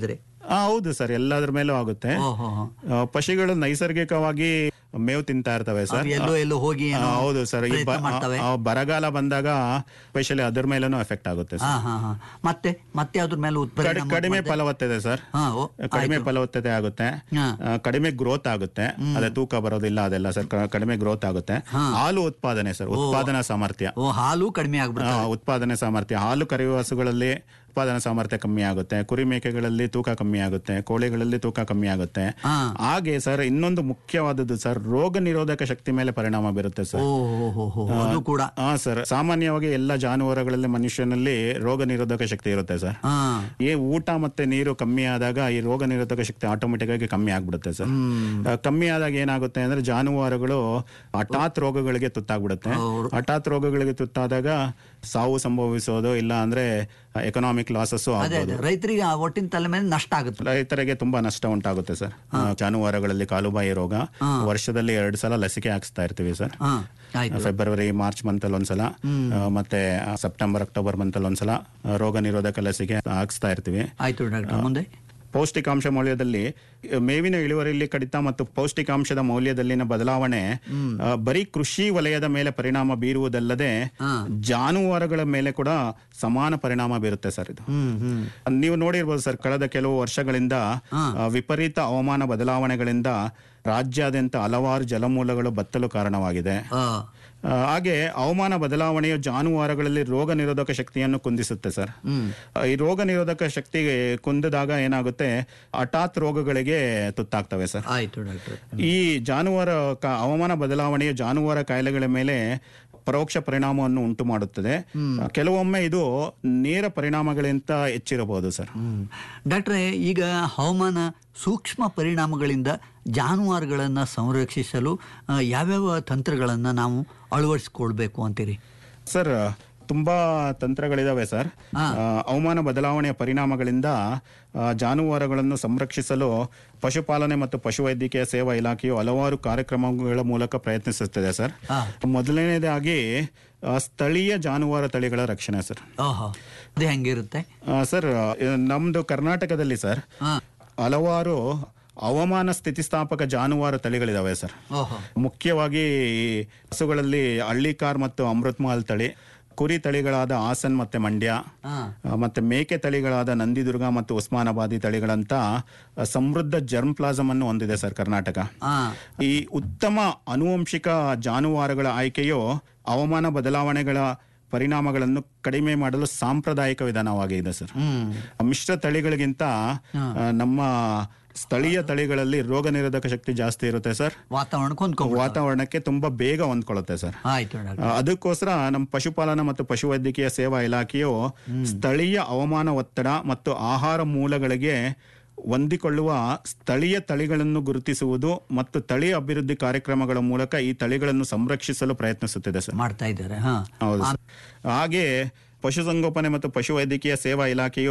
ಆ, ಹೌದು ಸರ್ ಎಲ್ಲದ್ರ ಮೇಲೂ ಆಗುತ್ತೆ ಓಹೋ ಆ, ಪಶುಗಳು ನೈಸರ್ಗಿಕವಾಗಿ ಮೇವು ತಿಂತಾ ಇರ್ತವೆ ಸರ್ ಅದು ಎಲ್ಲೋ ಎಲ್ಲೋ ಹೋಗಿ ಆ, ಏನೋ ಹೌದು ಸರ್ ಈ ಪ್ರಯತ್ನ ಬ- ಮಾಡ್ತವೆ ಆ, ಬರಗಾಲ ಬಂದಾಗ ಸ್ಪೆಷಲಿ ಅದ್ರ ಮೇಲೂ ಎಫೆಕ್ಟ್ ಆಗುತ್ತೆ ಸರ್ ಹಾ ಹಾ ಹಾ ಮತ್ತೆ ಮತ್ತೆ ಅದ್ರ ಮೇಲೆ ಕಡಿ- ಉತ್ಪನ್ನ ಕಡಿಮೆ ಫಲವತ್ತತೆ ಸರ್ ಹಾ ಓ ಕಡಿಮೆ ಫಲವತ್ತತೆ ಆಗುತ್ತೆ ಹಾ. ಆ, ಕಡಿಮೆ ಗ್ರೋತ್ ಆಗುತ್ತೆ ಅದೇ ತೂಕ ಬರೋದಿಲ್ಲ ಅದೆಲ್ಲ ಸರ್ ಕ- ಕಡಿಮೆ ಗ್ರೋತ್ ಆಗುತ್ತೆ ಹಾಲು ಉತ್ಪಾದನೆ ಸರ್ ಉತ್ಪಾದನಾ ಸಾಮರ್ಥ್ಯ ಓ ಹಾಲು ಕಡಿಮೆ ಆಗ್ಬಿಡುತ್ತೆ ಆ, ಉತ್ಪಾದನೆ ಸಾಮರ್ಥ್ಯ ಹಾಲು ಕರೆಯುವ ಹಸುಗಳಲ್ಲಿ ಉತ್ಪಾದನಾ ಸಾಮರ್ಥ್ಯ ಕಮ್ಮಿ ಆಗುತ್ತೆ ಕುರಿ ಮೇಕೆಗಳಲ್ಲಿ ತೂಕ ಕಮ್ಮಿ ಆಗುತ್ತೆ ಕೋಳಿಗಳಲ್ಲಿ ತೂಕ ಕಮ್ಮಿ ಆಗುತ್ತೆ ಹಾ. ಹಾಗೆ ಸರ್ ಇನ್ನೊಂದು ಮುಖ್ಯವಾದದ್ದು ಸರ್ ರೋಗ ನಿರೋಧಕ ಶಕ್ತಿ ಮೇಲೆ ಪರಿಣಾಮ ಬೀರುತ್ತೆ ಸರ್ ಓ ಹೋ ಹೋ ಹೋ ಅದು ಕೂಡ ಹಾ ಸರ್ ಸಾಮಾನ್ಯವಾಗಿ ಎಲ್ಲ ಜಾನುವಾರುಗಳಲ್ಲಿ ಮನುಷ್ಯನಲ್ಲಿ ರೋಗ ನಿರೋಧಕ ಶಕ್ತಿ ಇರುತ್ತೆ ಸರ್ ಹಾ ಈ ಊಟ ಮತ್ತೆ ನೀರು ಕಮ್ಮಿ ಆದಾಗ ಈ ರೋಗ ನಿರೋಧಕ ಶಕ್ತಿ ಆಟೋಮೆಟಿಕ್ ಆಗಿ ಕಮ್ಮಿ ಆಗ್ಬಿಡುತ್ತೆ ಸರ್ ಆ, ಕಮ್ಮಿ ಆದಾಗ ಏನಾಗುತ್ತೆ ಅಂದ್ರೆ ಜಾನುವಾರುಗಳು ಹಠಾತ್ ರೋಗಗಳಿಗೆ ತುತ್ತಾಗ್ಬಿಡುತ್ತೆ ಹಠಾತ್ ರೋಗಗಳಿಗೆ ತುತ್ತಾದಾಗ ಸಾವು ಸಂಭವಿಸೋದು ಇಲ್ಲ ಅಂದ್ರೆ ಎಕನಾಮಿಕ್ ಲಾಸಸ್ ಅದೇ ಅದೇ ರೈತರಿಗೆ ಆ ಒಟ್ಟಿನ ತಲೆ ಮೇಲೆ ನಷ್ಟ ಆಗುತ್ತೆ ರೈತರಿಗೆ ತುಂಬಾ ನಷ್ಟ ಉಂಟಾಗುತ್ತೆ ಸರ್ ಆ, ಜಾನುವಾರುಗಳಲ್ಲಿ ಕಾಲುಬಾಯಿ ರೋಗ ವರ್ಷದಲ್ಲಿ ಎರಡು ಸಲ ಲಸಿಕೆ ಹಾಕ್ಸ್ತಾ ಇರ್ತೀವಿ ಸರ್ ಹಾ ಆಯ್ತು ಫೆಬ್ರವರಿ ಮಾರ್ಚ್ ಮಂತ್ ಅಲ್ಲಿ ಒಂದ್ಸಲ ಆ, ಮತ್ತೆ ಆ, ಸೆಪ್ಟೆಂಬರ್ ಅಕ್ಟೋಬರ್ ಮಂತ್ ಅಲ್ಲಿ ಒಂದ್ಸಲ ಆ, ರೋಗ ನಿರೋಧಕ ಲಸಿಕೆ ಹಾಕ್ಸ್ತಾ ಇರ್ತೀವಿ ಆಯ್ತು ಡಾಕ್ಟರ್ ಮುಂದೆ ಪೌಷ್ಟಿಕಾಂಶ ಮೌಲ್ಯದಲ್ಲಿ ಆ, ಮೇವಿನ ಇಳುವರಿಯಲ್ಲಿ ಕಡಿತ ಮತ್ತು ಪೌಷ್ಟಿಕಾಂಶದ ಮೌಲ್ಯದಲ್ಲಿನ ಬದಲಾವಣೆ ಆ, ಬರೀ ಕೃಷಿ ವಲಯದ ಮೇಲೆ ಪರಿಣಾಮ ಬೀರುವುದಲ್ಲದೆ ಜಾನುವಾರುಗಳ ಮೇಲೆ ಕೂಡ ಸಮಾನ ಪರಿಣಾಮ ಬೀರುತ್ತೆ ಸರ್ ಇದು ಹ್ಮ್ ಹ್ಮ್ ನೀವು ನೋಡಿರ್ಬೋದು ಸರ್ ಕಳೆದ ಕೆಲವು ವರ್ಷಗಳಿಂದ ಆ, ವಿಪರೀತ ಹವಾಮಾನ ಬದಲಾವಣೆಗಳಿಂದ ರಾಜ್ಯಾದ್ಯಂತ ಹಲವಾರು ಜಲಮೂಲಗಳು ಬತ್ತಲು ಕಾರಣವಾಗಿದೆ ಆ, ಆ, ಹಾಗೆ ಹವಾಮಾನ ಬದಲಾವಣೆಯು ಜಾನುವಾರುಗಳಲ್ಲಿ ರೋಗ ನಿರೋಧಕ ಶಕ್ತಿಯನ್ನು ಕುಂದಿಸುತ್ತೆ ಸರ್ ಆ, ಈ ರೋಗ ನಿರೋಧಕ ಶಕ್ತಿ ಕುಂದಿದಾಗ ಏನಾಗುತ್ತೆ ಹಠಾತ್ ರೋಗಗಳಿಗೆ ತುತ್ತಾಗ್ತವೆ ಸರ್ ಆಯ್ತು ಡಾಕ್ಟರ್ ಈ ಜಾನುವಾರು ಕ- ಹವಾಮಾನ ಬದಲಾವಣೆಯು ಜಾನುವಾರು ಕಾಯಿಲೆಗಳ ಮೇಲೆ ಪರೋಕ್ಷ ಪರಿಣಾಮವನ್ನು ಉಂಟು ಮಾಡುತ್ತದೆ ಕೆಲವೊಮ್ಮೆ ಇದು ನೇರ ಪರಿಣಾಮಗಳಿಂತ ಹೆಚ್ಚಿರಬಹುದು ಸರ್ ಹ್ಮ್ ಡಾಕ್ಟ್ರೆ ಈಗ ಹವಾಮಾನ ಸೂಕ್ಷ್ಮ ಪರಿಣಾಮಗಳಿಂದ ಜಾನುವಾರುಗಳನ್ನು ಸಂರಕ್ಷಿಸಲು ಆ, ಯಾವ್ಯಾವ ತಂತ್ರಗಳನ್ನು ನಾವು ಅಳವಡಿಸ್ಕೊಳ್ಬೇಕು ಅಂತೀರಿ ಸರ್ ತುಂಬಾ ತಂತ್ರಗಳಿದಾವೆ ಸರ್ ಆ, ಹವಾಮಾನ ಬದಲಾವಣೆಯ ಪರಿಣಾಮಗಳಿಂದ ಆ, ಜಾನುವಾರುಗಳನ್ನು ಸಂರಕ್ಷಿಸಲು ಪಶುಪಾಲನೆ ಮತ್ತು ಪಶುವೈದ್ಯಕೀಯ ಸೇವಾ ಇಲಾಖೆಯು ಹಲವಾರು ಕಾರ್ಯಕ್ರಮಗಳ ಮೂಲಕ ಪ್ರಯತ್ನಿಸುತ್ತದೆ ಸರ್ ಹಾ. ಮೊದಲನೇದಾಗಿ ಆ, ಸ್ಥಳೀಯ ಜಾನುವಾರು ತಳಿಗಳ ರಕ್ಷಣೆ ಸರ್ ಓಹೋ ಅದು ಹೆಂಗಿರುತ್ತೆ ಆ, ಸರ್ ಆ, ನಮ್ದು ಕರ್ನಾಟಕದಲ್ಲಿ ಸರ್ ಹಾ ಹಲವಾರು ಹವಾಮಾನ ಸ್ಥಿತಿಸ್ಥಾಪಕ ಜಾನುವಾರು ತಳಿಗಳಿದಾವೆ ಸರ್ ಓಹೋ ಮುಖ್ಯವಾಗಿ ಈ ಹಸುಗಳಲ್ಲಿ ಹಳ್ಳಿಕಾರ್ ಮತ್ತು ಅಮೃತ್ಮಹಲ್ ತಳಿ ಕುರಿ ತಳಿಗಳಾದ ಹಾಸನ್ ಮತ್ತೆ ಮಂಡ್ಯ ಹಾ ಆ, ಮತ್ತೆ ಮೇಕೆ ತಳಿಗಳಾದ ನಂದಿದುರ್ಗ ಮತ್ತು ಉಸ್ಮಾನಾಬಾದಿ ತಳಿಗಳಂತ ಆ, ಸಮೃದ್ಧ ಜರ್ಮ್ ಪ್ಲಾಸಮ್ ಅನ್ನು ಹೊಂದಿದೆ ಸರ್ ಕರ್ನಾಟಕ ಹಾ ಈ ಉತ್ತಮ ಆನುವಂಶಿಕ ಜಾನುವಾರುಗಳ ಆಯ್ಕೆಯು ಹವಾಮಾನ ಬದಲಾವಣೆಗಳ ಪರಿಣಾಮಗಳನ್ನು ಕಡಿಮೆ ಮಾಡಲು ಸಾಂಪ್ರದಾಯಿಕ ವಿಧಾನವಾಗಿದೆ ಸರ್ ಹ್ಮ್ ಮಿಶ್ರ ತಳಿಗಳಿಗಿಂತ ಆ, ನಮ್ಮ ಸ್ಥಳೀಯ ತಳಿಗಳಲ್ಲಿ ರೋಗ ನಿರೋಧಕ ಶಕ್ತಿ ಜಾಸ್ತಿ ಇರುತ್ತೆ ಸರ್ ವಾತಾವರಣಕ್ಕೆ ಹೊಂದ್ಕೊಂಡ್ಬಿಡ್ತಾರೆ ವಾತಾವರಣಕ್ಕೆ ತುಂಬಾ ಬೇಗ ಹೊಂದ್ಕೊಳ್ಳುತ್ತೆ ಸರ್ ಆಯ್ತು ಡಾಕ್ಟರ್ ಆ, ಅದಕ್ಕೋಸ್ಕರ ನಮ್ಮ ಪಶುಪಾಲನಾ ಮತ್ತು ಪಶುವೈದ್ಯಕೀಯ ಸೇವಾ ಇಲಾಖೆಯು ಸ್ಥಳೀಯ ಹವಾಮಾನ ಒತ್ತಡ ಮತ್ತು ಆಹಾರ ಮೂಲಗಳಿಗೆ ಹೊಂದಿಕೊಳ್ಳುವ ಸ್ಥಳೀಯ ತಳಿಗಳನ್ನು ಗುರುತಿಸುವುದು ಮತ್ತು ತಳಿ ಅಭಿವೃದ್ಧಿ ಕಾರ್ಯಕ್ರಮಗಳ ಮೂಲಕ ಈ ತಳಿಗಳನ್ನು ಸಂರಕ್ಷಿಸಲು ಪ್ರಯತ್ನಿಸುತ್ತಿದೆ ಸರ್ ಮಾಡ್ತಾ ಇದ್ದಾರೆ ಹಾ ಹೌದು ಸರ್. ಹಾಗೆ ಪಶುಸಂಗೋಪನೆ ಮತ್ತು ಪಶುವೈದ್ಯಕೀಯ ಸೇವಾ ಇಲಾಖೆಯು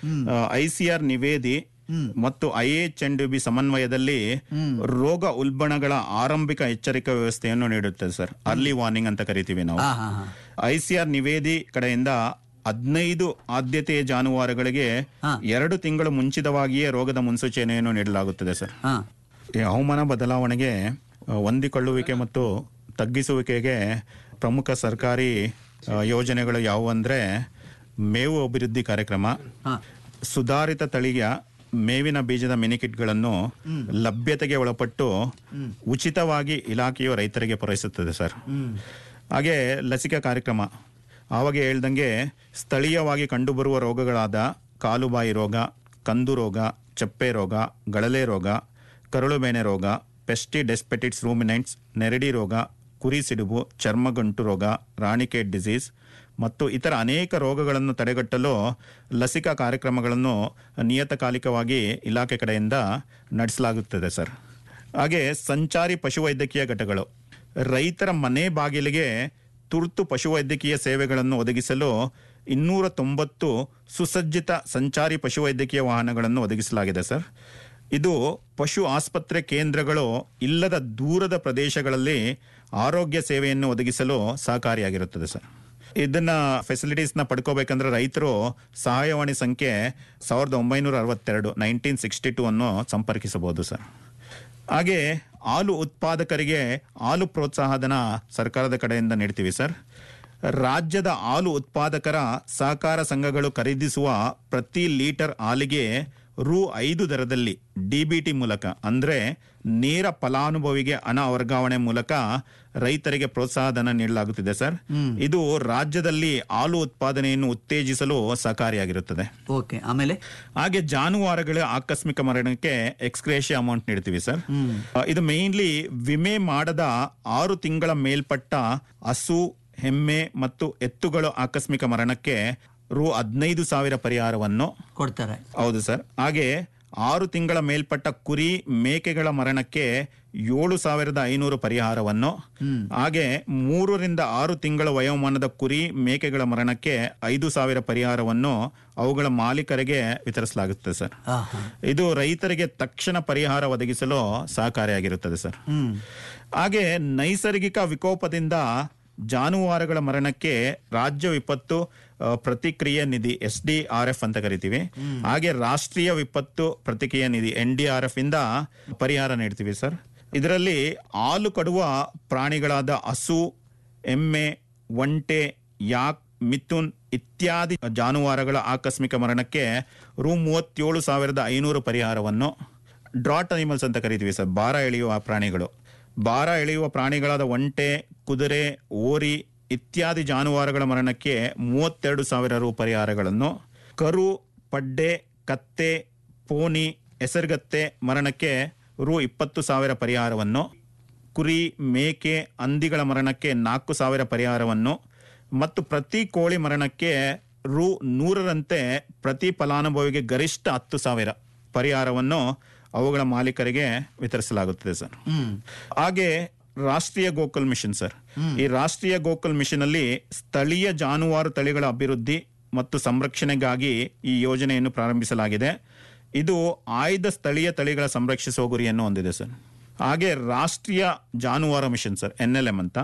ಐಸಿಆರ್ ನಿವೇದಿ ಮತ್ತು ಐಎಚ್ ಅಂಡ್ ಬಿ ಸಮನ್ವಯದಲ್ಲಿ ರೋಗ ಉಲ್ಬಣಗಳ ಆರಂಭಿಕ ಎಚ್ಚರಿಕಾ ವ್ಯವಸ್ಥೆಯನ್ನು ನೀಡುತ್ತದೆ ಸರ್ ಅರ್ಲಿ ವಾರ್ನಿಂಗ್ ಅಂತ ಕರಿತೀವಿ ನಾವು ಹಾ ಹಾ ಹಾ ಐಸಿಆರ್ ನಿವೇದಿ ಕಡೆಯಿಂದ ಹದಿನೈದು ಆದ್ಯತೆಯ ಜಾನುವಾರುಗಳಿಗೆ ಎರಡು ತಿಂಗಳು ಮುಂಚಿತವಾಗಿಯೇ ರೋಗದ ಮುನ್ಸೂಚನೆಯನ್ನು ನೀಡಲಾಗುತ್ತದೆ ಸರ್ ಹಾ ಈ ಹವಾಮಾನ ಬದಲಾವಣೆಗೆ ಆ, ಹೊಂದಿಕೊಳ್ಳುವಿಕೆ ಮತ್ತು ತಗ್ಗಿಸುವಿಕೆಗೆ ಪ್ರಮುಖ ಸರ್ಕಾರಿ ಆ, ಯೋಜನೆಗಳು ಯಾವುವು ಅಂದರೆ ಮೇವು ಅಭಿವೃದ್ಧಿ ಕಾರ್ಯಕ್ರಮ ಹಾ ಸುಧಾರಿತ ತಳಿಯ ಮೇವಿನ ಬೀಜದ ಮಿನಿಕಿಟ್ಗಳನ್ನು ಲಭ್ಯತೆಗೆ ಒಳಪಟ್ಟು ಉಚಿತವಾಗಿ ಇಲಾಖೆಯು ರೈತರಿಗೆ ಪೂರೈಸುತ್ತದೆ ಸರ್ ಹಾಗೆ ಲಸಿಕಾ ಕಾರ್ಯಕ್ರಮ ಆವಾಗ ಹೇಳ್ದಂಗೆ ಸ್ಥಳೀಯವಾಗಿ ಕಂಡುಬರುವ ರೋಗಗಳಾದ ಕಾಲುಬಾಯಿ ರೋಗ ಕಂದು ರೋಗ ಚಪ್ಪೆ ರೋಗ ಗಳಲೆ ರೋಗ ಕರುಳುಬೇನೆ ರೋಗ ಪೆಸ್ಟಿ ಡೆಸ್ಪೆಟಿಟ್ಸ್ ರೂಮಿನೆಂಟ್ಸ್ ನೆರಡಿ ರೋಗ ಕುರಿ ಸಿಡುಬು ಚರ್ಮಗಂಟು ರೋಗ ರಾಣಿಕೇಟ್ ಡಿಸೀಸ್ ಮತ್ತು ಇತರ ಅನೇಕ ರೋಗಗಳನ್ನು ತಡೆಗಟ್ಟಲು ಲಸಿಕಾ ಕಾರ್ಯಕ್ರಮಗಳನ್ನು ನಿಯತಕಾಲಿಕವಾಗಿ ಇಲಾಖೆ ಕಡೆಯಿಂದ ನಡೆಸಲಾಗುತ್ತದೆ ಸರ್ ಹಾಗೆ ಸಂಚಾರಿ ಪಶುವೈದ್ಯಕೀಯ ಘಟಕಗಳು ರೈತರ ಮನೆ ಬಾಗಿಲಿಗೆ ತುರ್ತು ಪಶುವೈದ್ಯಕೀಯ ಸೇವೆಗಳನ್ನು ಒದಗಿಸಲು ಇನ್ನೂರ ತೊಂಬತ್ತು ಸುಸಜ್ಜಿತ ಸಂಚಾರಿ ಪಶುವೈದ್ಯಕೀಯ ವಾಹನಗಳನ್ನು ಒದಗಿಸಲಾಗಿದೆ ಸರ್ ಇದು ಪಶು ಆಸ್ಪತ್ರೆ ಕೇಂದ್ರಗಳು ಇಲ್ಲದ ದೂರದ ಪ್ರದೇಶಗಳಲ್ಲಿ ಆರೋಗ್ಯ ಸೇವೆಯನ್ನು ಒದಗಿಸಲು ಸಹಕಾರಿಯಾಗಿರುತ್ತದೆ ಸರ್ ಇದನ್ನ ಫೆಸಿಲಿಟೀಸ್ ನ ಪಡ್ಕೋಬೇಕಂದ್ರೆ ರೈತರು ಸಹಾಯವಾಣಿ ಸಂಖ್ಯೆ ಸಾವಿರದ ಒಂಬೈನೂರ ಅರವತ್ತೆರಡು ನೈನ್ಟೀನ್ ಸಿಕ್ಸ್ಟಿ ಟೂ ಅನ್ನು ಸಂಪರ್ಕಿಸಬಹುದು ಸರ್ ಹಾಗೆ ಹಾಲು ಉತ್ಪಾದಕರಿಗೆ ಹಾಲು ಪ್ರೋತ್ಸಾಹಧನ ಸರ್ಕಾರದ ಕಡೆಯಿಂದ ನೀಡ್ತೀವಿ ಸರ್ ರಾಜ್ಯದ ಹಾಲು ಉತ್ಪಾದಕರ ಸಹಕಾರ ಸಂಘಗಳು ಖರೀದಿಸುವ ಪ್ರತಿ ಲೀಟರ್ ಹಾಲಿಗೆ ರು ಐದು ದರದಲ್ಲಿ ಡಿಬಿಟಿ ಮೂಲಕ ಅಂದ್ರೆ ನೇರ ಫಲಾನುಭವಿಗೆ ಹಣ ವರ್ಗಾವಣೆ ಮೂಲಕ ರೈತರಿಗೆ ಪ್ರೋತ್ಸಾಹಧನ ನೀಡಲಾಗುತ್ತಿದೆ ಸರ್ ಇದು ರಾಜ್ಯದಲ್ಲಿ ಹಾಲು ಉತ್ಪಾದನೆಯನ್ನು ಉತ್ತೇಜಿಸಲು ಸಹಕಾರಿಯಾಗಿರುತ್ತದೆ ಓಕೆ ಆಮೇಲೆ ಹಾಗೆ ಜಾನುವಾರುಗಳ ಆಕಸ್ಮಿಕ ಮರಣಕ್ಕೆ ಎಕ್ಸ್ಕ್ರೇಷಿಯ ಅಮೌಂಟ್ ನೀಡ್ತೀವಿ ಸರ್ ಆ, ಇದು ಮೇನ್ಲಿ ವಿಮೆ ಮಾಡದ ಆರು ತಿಂಗಳ ಮೇಲ್ಪಟ್ಟ ಹಸು ಎಮ್ಮೆ ಮತ್ತು ಎತ್ತುಗಳ ಆಕಸ್ಮಿಕ ಮರಣಕ್ಕೆ ರು ಹದಿನೈದು ಸಾವಿರ ಪರಿಹಾರವನ್ನು ಕೊಡ್ತಾರೆ ಹೌದು ಸರ್ ಹಾಗೆ ಆರು ತಿಂಗಳ ಮೇಲ್ಪಟ್ಟ ಕುರಿ ಮೇಕೆಗಳ ಮರಣಕ್ಕೆ ಏಳು ಸಾವಿರದ ಐನೂರು ಪರಿಹಾರವನ್ನು ಹಾಗೆ ಮೂರರಿಂದ ಆರು ತಿಂಗಳ ವಯೋಮಾನದ ಕುರಿ ಮೇಕೆಗಳ ಮರಣಕ್ಕೆ ಐದು ಸಾವಿರ ಪರಿಹಾರವನ್ನು ಅವುಗಳ ಮಾಲೀಕರಿಗೆ ವಿತರಿಸಲಾಗುತ್ತದೆ ಸರ್ ಆ, ಹಾ. ಇದು ರೈತರಿಗೆ ತಕ್ಷಣ ಪರಿಹಾರ ಒದಗಿಸಲು ಸಹಕಾರಿಯಾಗಿರುತ್ತದೆ ಸರ್ ಹ್ಮ್ ಹಾಗೆ ನೈಸರ್ಗಿಕ ವಿಕೋಪದಿಂದ ಜಾನುವಾರುಗಳ ಮರಣಕ್ಕೆ ರಾಜ್ಯ ವಿಪತ್ತು ಆ, ಪ್ರತಿಕ್ರಿಯೆ ನಿಧಿ ಎಸ್ ಡಿ ಆರ್ ಎಫ್ ಅಂತ ಕರಿತೀವಿ ಹಾಗೆ ರಾಷ್ಟ್ರೀಯ ವಿಪತ್ತು ಪ್ರತಿಕ್ರಿಯೆ ನಿಧಿ ಎನ್ ಡಿ ಆರ್ ಎಫ್ ಇಂದ ಪರಿಹಾರ ನೀಡ್ತೀವಿ ಸರ್ ಇದರಲ್ಲಿ ಹಾಲು ಕಡುವ ಪ್ರಾಣಿಗಳಾದ ಹಸು ಎಮ್ಮೆ ಒಂಟೆ ಯಾಕ್ ಮಿಥುನ್ ಇತ್ಯಾದಿ ಜಾನುವಾರುಗಳ ಆಕಸ್ಮಿಕ ಮರಣಕ್ಕೆ ರು ಮೂವತ್ತೇಳು ಸಾವಿರದ ಐನೂರು ಪರಿಹಾರವನ್ನು ಡ್ರಾಟ್ ಅನಿಮಲ್ಸ್ ಅಂತ ಕರಿತೀವಿ ಸರ್ ಭಾರ ಎಳೆಯುವ ಪ್ರಾಣಿಗಳು ಭಾರ ಎಳೆಯುವ ಪ್ರಾಣಿಗಳಾದ ಒಂಟೆ ಕುದುರೆ ಓರಿ ಇತ್ಯಾದಿ ಜಾನುವಾರುಗಳ ಮರಣಕ್ಕೆ ಮೂವತ್ತೆರಡು ಸಾವಿರ ರು ಪರಿಹಾರಗಳನ್ನು ಕರು ಪಡ್ಡೆ ಕತ್ತೆ ಪೋನಿ ಹೆಸರುಗತ್ತೆ ಮರಣಕ್ಕೆ ರು ಇಪ್ಪತ್ತು ಸಾವಿರ ಪರಿಹಾರವನ್ನು ಕುರಿ ಮೇಕೆ ಹಂದಿಗಳ ಮರಣಕ್ಕೆ ನಾಲ್ಕು ಸಾವಿರ ಪರಿಹಾರವನ್ನು ಮತ್ತು ಪ್ರತಿ ಕೋಳಿ ಮರಣಕ್ಕೆ ರು ನೂರರಂತೆ ಪ್ರತಿ ಫಲಾನುಭವಿಗೆ ಗರಿಷ್ಠ ಹತ್ತು ಸಾವಿರ ಪರಿಹಾರವನ್ನು ಅವುಗಳ ಮಾಲೀಕರಿಗೆ ವಿತರಿಸಲಾಗುತ್ತದೆ ಸರ್ ಹ್ಮ್ ಹಾಗೆ ರಾಷ್ಟ್ರೀಯ ಗೋಕುಲ್ ಮಿಷನ್ ಸರ್ ಈ ರಾಷ್ಟ್ರೀಯ ಗೋಕುಲ್ ಮಿಷನ್ ಅಲ್ಲಿ ಸ್ಥಳೀಯ ಜಾನುವಾರು ತಳಿಗಳ ಅಭಿವೃದ್ಧಿ ಮತ್ತು ಸಂರಕ್ಷಣೆಗಾಗಿ ಈ ಯೋಜನೆಯನ್ನು ಪ್ರಾರಂಭಿಸಲಾಗಿದೆ ಇದು ಆಯ್ದ ಸ್ಥಳೀಯ ತಳಿಗಳ ಸಂರಕ್ಷಿಸುವ ಗುರಿಯನ್ನು ಹೊಂದಿದೆ ಸರ್ ಹಾಗೆ ರಾಷ್ಟ್ರೀಯ ಜಾನುವಾರು mission sir N L M ಅಂತ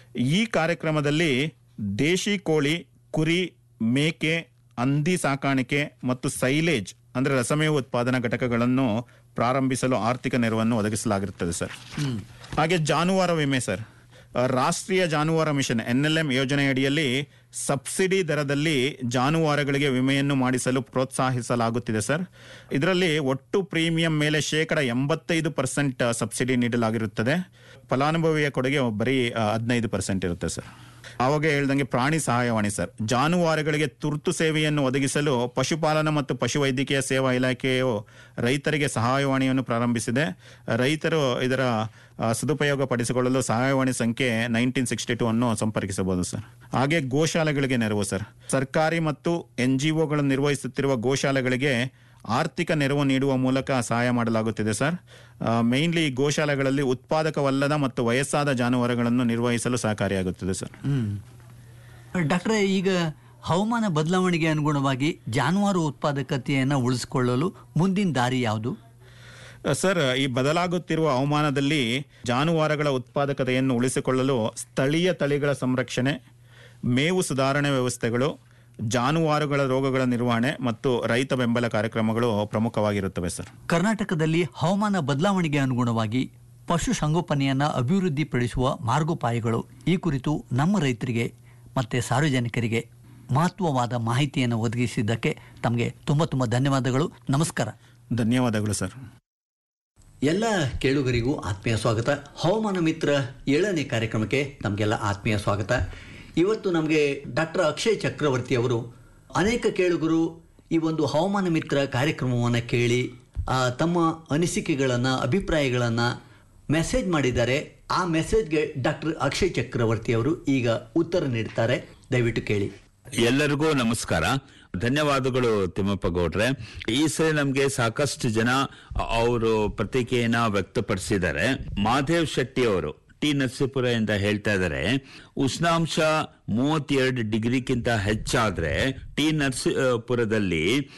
ಈ ಕಾರ್ಯಕ್ರಮದಲ್ಲಿ ದೇಶಿ ಕೋಳಿ ಕುರಿ ಮೇಕೆ ಹಂದಿ ಸಾಕಾಣಿಕೆ ಮತ್ತು ಸೈಲೇಜ್ ಅಂದ್ರೆ ರಸಮೇವು ಉತ್ಪಾದನಾ ಘಟಕಗಳನ್ನು ಪ್ರಾರಂಭಿಸಲು ಆರ್ಥಿಕ ನೆರವನ್ನು ಒದಗಿಸಲಾಗಿರುತ್ತದೆ ಸರ್ ಹಾಗೆ ಜಾನುವಾರು ವಿಮೆ ಸರ್ ಆ, ರಾಷ್ಟ್ರೀಯ ಜಾನುವಾರು ಮಿಷನ್ ಎನ್ ಎಲ್ ಎಂ ಯೋಜನೆಯಡಿಯಲ್ಲಿ ಸಬ್ಸಿಡಿ ದರದಲ್ಲಿ ಜಾನುವಾರುಗಳಿಗೆ ವಿಮೆಯನ್ನು ಮಾಡಿಸಲು ಪ್ರೋತ್ಸಾಹಿಸಲಾಗುತ್ತಿದೆ ಸರ್ ಇದರಲ್ಲಿ ಒಟ್ಟು ಪ್ರೀಮಿಯಂ ಮೇಲೆ ಶೇಕಡ ಎಂಬತ್ತೈದು ಪರ್ಸೆಂಟ್ ಸಬ್ಸಿಡಿ ನೀಡಲಾಗಿರುತ್ತದೆ ಫಲಾನುಭವಿಯ ಕೊಡುಗೆ ಬರೀ ಆ, ಹದಿನೈದು ಪರ್ಸೆಂಟ್ ಇರುತ್ತೆ ಸರ್ ಆವಾಗ ಹೇಳ್ದಂಗೆ ಪ್ರಾಣಿ ಸಹಾಯವಾಣಿ ಸರ್ ಜಾನುವಾರುಗಳಿಗೆ ತುರ್ತು ಸೇವೆಯನ್ನು ಒದಗಿಸಲು ಪಶುಪಾಲನಾ ಮತ್ತು ಪಶುವೈದ್ಯಕೀಯ ಸೇವಾ ಇಲಾಖೆಯು ರೈತರಿಗೆ ಸಹಾಯವಾಣಿಯನ್ನು ಪ್ರಾರಂಭಿಸಿದೆ ರೈತರು ಇದರ ಆ, ಸದುಪಯೋಗ ಪಡಿಸಿಕೊಳ್ಳಲು ಸಹಾಯವಾಣಿ ಸಂಖ್ಯೆ ನೈನ್ಟೀನ್ ಸಿಕ್ಸ್ಟಿ ಟೂ ಅನ್ನು ಸಂಪರ್ಕಿಸಬಹುದು ಸರ್ ಹಾಗೆ ಗೋಶಾಲೆಗಳಿಗೆ ನೆರವು ಸರ್ ಸರ್ಕಾರಿ ಮತ್ತು ಎನ್ ಜಿ ಒಗಳು ನಿರ್ವಹಿಸುತ್ತಿರುವ ಗೋಶಾಲೆಗಳಿಗೆ ಆರ್ಥಿಕ ನೆರವು ನೀಡುವ ಮೂಲಕ ಸಹಾಯ ಮಾಡಲಾಗುತ್ತಿದೆ ಸರ್ ಮೇನ್ಲಿ ಗೋಶಾಲೆಗಳಲ್ಲಿ ಉತ್ಪಾದಕವಲ್ಲದ ಮತ್ತು ವಯಸ್ಸಾದ ಜಾನುವಾರುಗಳನ್ನು ನಿರ್ವಹಿಸಲು ಸಹಕಾರಿಯಾಗುತ್ತದೆ ಸರ್ ಹ್ಮ್ ಡಾಕ್ಟ್ರೆ ಈಗ ಹವಾಮಾನ ಬದಲಾವಣೆಗೆ ಅನುಗುಣವಾಗಿ ಜಾನುವಾರು ಉತ್ಪಾದಕತೆಯನ್ನು ಉಳಿಸಿಕೊಳ್ಳಲು ಮುಂದಿನ ದಾರಿ ಯಾವುದು ಸರ್ ಈ ಬದಲಾಗುತ್ತಿರುವ ಹವಾಮಾನದಲ್ಲಿ ಜಾನುವಾರುಗಳ ಉತ್ಪಾದಕತೆಯನ್ನು ಉಳಿಸಿಕೊಳ್ಳಲು ಸ್ಥಳೀಯ ತಳಿಗಳ ಸಂರಕ್ಷಣೆ ಮೇವು ಸುಧಾರಣೆ ವ್ಯವಸ್ಥೆಗಳು ಜಾನುವಾರುಗಳ ರೋಗಗಳ ನಿರ್ವಹಣೆ ಮತ್ತು ರೈತ ಬೆಂಬಲ ಕಾರ್ಯಕ್ರಮಗಳು ಪ್ರಮುಖವಾಗಿರುತ್ತವೆ ಸರ್ ಕರ್ನಾಟಕದಲ್ಲಿ ಹವಾಮಾನ ಬದಲಾವಣೆಗೆ ಅನುಗುಣವಾಗಿ ಪಶು ಸಂಗೋಪನೆಯನ್ನು ಅಭಿವೃದ್ಧಿಪಡಿಸುವ ಮಾರ್ಗೋಪಾಯಗಳು ಈ ಕುರಿತು ನಮ್ಮ ರೈತರಿಗೆ ಮತ್ತು ಸಾರ್ವಜನಿಕರಿಗೆ ಮಹತ್ವವಾದ ಮಾಹಿತಿಯನ್ನು ಒದಗಿಸಿದ್ದಕ್ಕೆ ತಮಗೆ ತುಂಬ ತುಂಬ ಧನ್ಯವಾದಗಳು ನಮಸ್ಕಾರ ಧನ್ಯವಾದಗಳು ಸರ್ ಎಲ್ಲ ಕೇಳುಗರಿಗೂ ಆತ್ಮೀಯ ಸ್ವಾಗತ ಹವಾಮಾನ ಮಿತ್ರ ಏಳನೇ ಕಾರ್ಯಕ್ರಮಕ್ಕೆ ನಮಗೆಲ್ಲ ಆತ್ಮೀಯ ಸ್ವಾಗತ ಇವತ್ತು ನಮಗೆ ಡಾಕ್ಟರ್ ಅಕ್ಷಯ್ ಚಕ್ರವರ್ತಿ ಅವರು ಅನೇಕ ಕೇಳುಗರು ಈ ಒಂದು ಹವಾಮಾನ ಮಿತ್ರ ಕಾರ್ಯಕ್ರಮವನ್ನು ಕೇಳಿ ಆ, ತಮ್ಮ ಅನಿಸಿಕೆಗಳನ್ನು ಅಭಿಪ್ರಾಯಗಳನ್ನು ಮೆಸೇಜ್ ಮಾಡಿದ್ದಾರೆ ಆ ಮೆಸೇಜ್ಗೆ ಡಾಕ್ಟರ್ ಅಕ್ಷಯ್ ಚಕ್ರವರ್ತಿ ಅವರು ಈಗ ಉತ್ತರ ನೀಡ್ತಾರೆ ದಯವಿಟ್ಟು ಕೇಳಿ ಎಲ್ಲರಿಗೂ ನಮಸ್ಕಾರ ಧನ್ಯವಾದಗಳು ತಿಮ್ಮಪ್ಪ ಗೌಡ್ರೆ ಈ ಸರಿ ನಮ್ಗೆ ಸಾಕಷ್ಟು ಜನ ಅವರು ಪ್ರತಿಕ್ರಿಯೆಯನ್ನ ವ್ಯಕ್ತಪಡಿಸಿದ್ದಾರೆ ಮಾಧೇವ್ ಶೆಟ್ಟಿ ಅವರು ಟಿ ನರಸೀಪುರ ಇಂದ ಹೇಳ್ತಾ ಇದ್ದಾರೆ ಉಷ್ಣಾಂಶ ಮೂವತ್ತೆರಡು ಡಿಗ್ರಿಗಿಂತ ಹೆಚ್ಚಾದ್ರೆ ಟಿ ನರಸೀಪುರದಲ್ಲಿ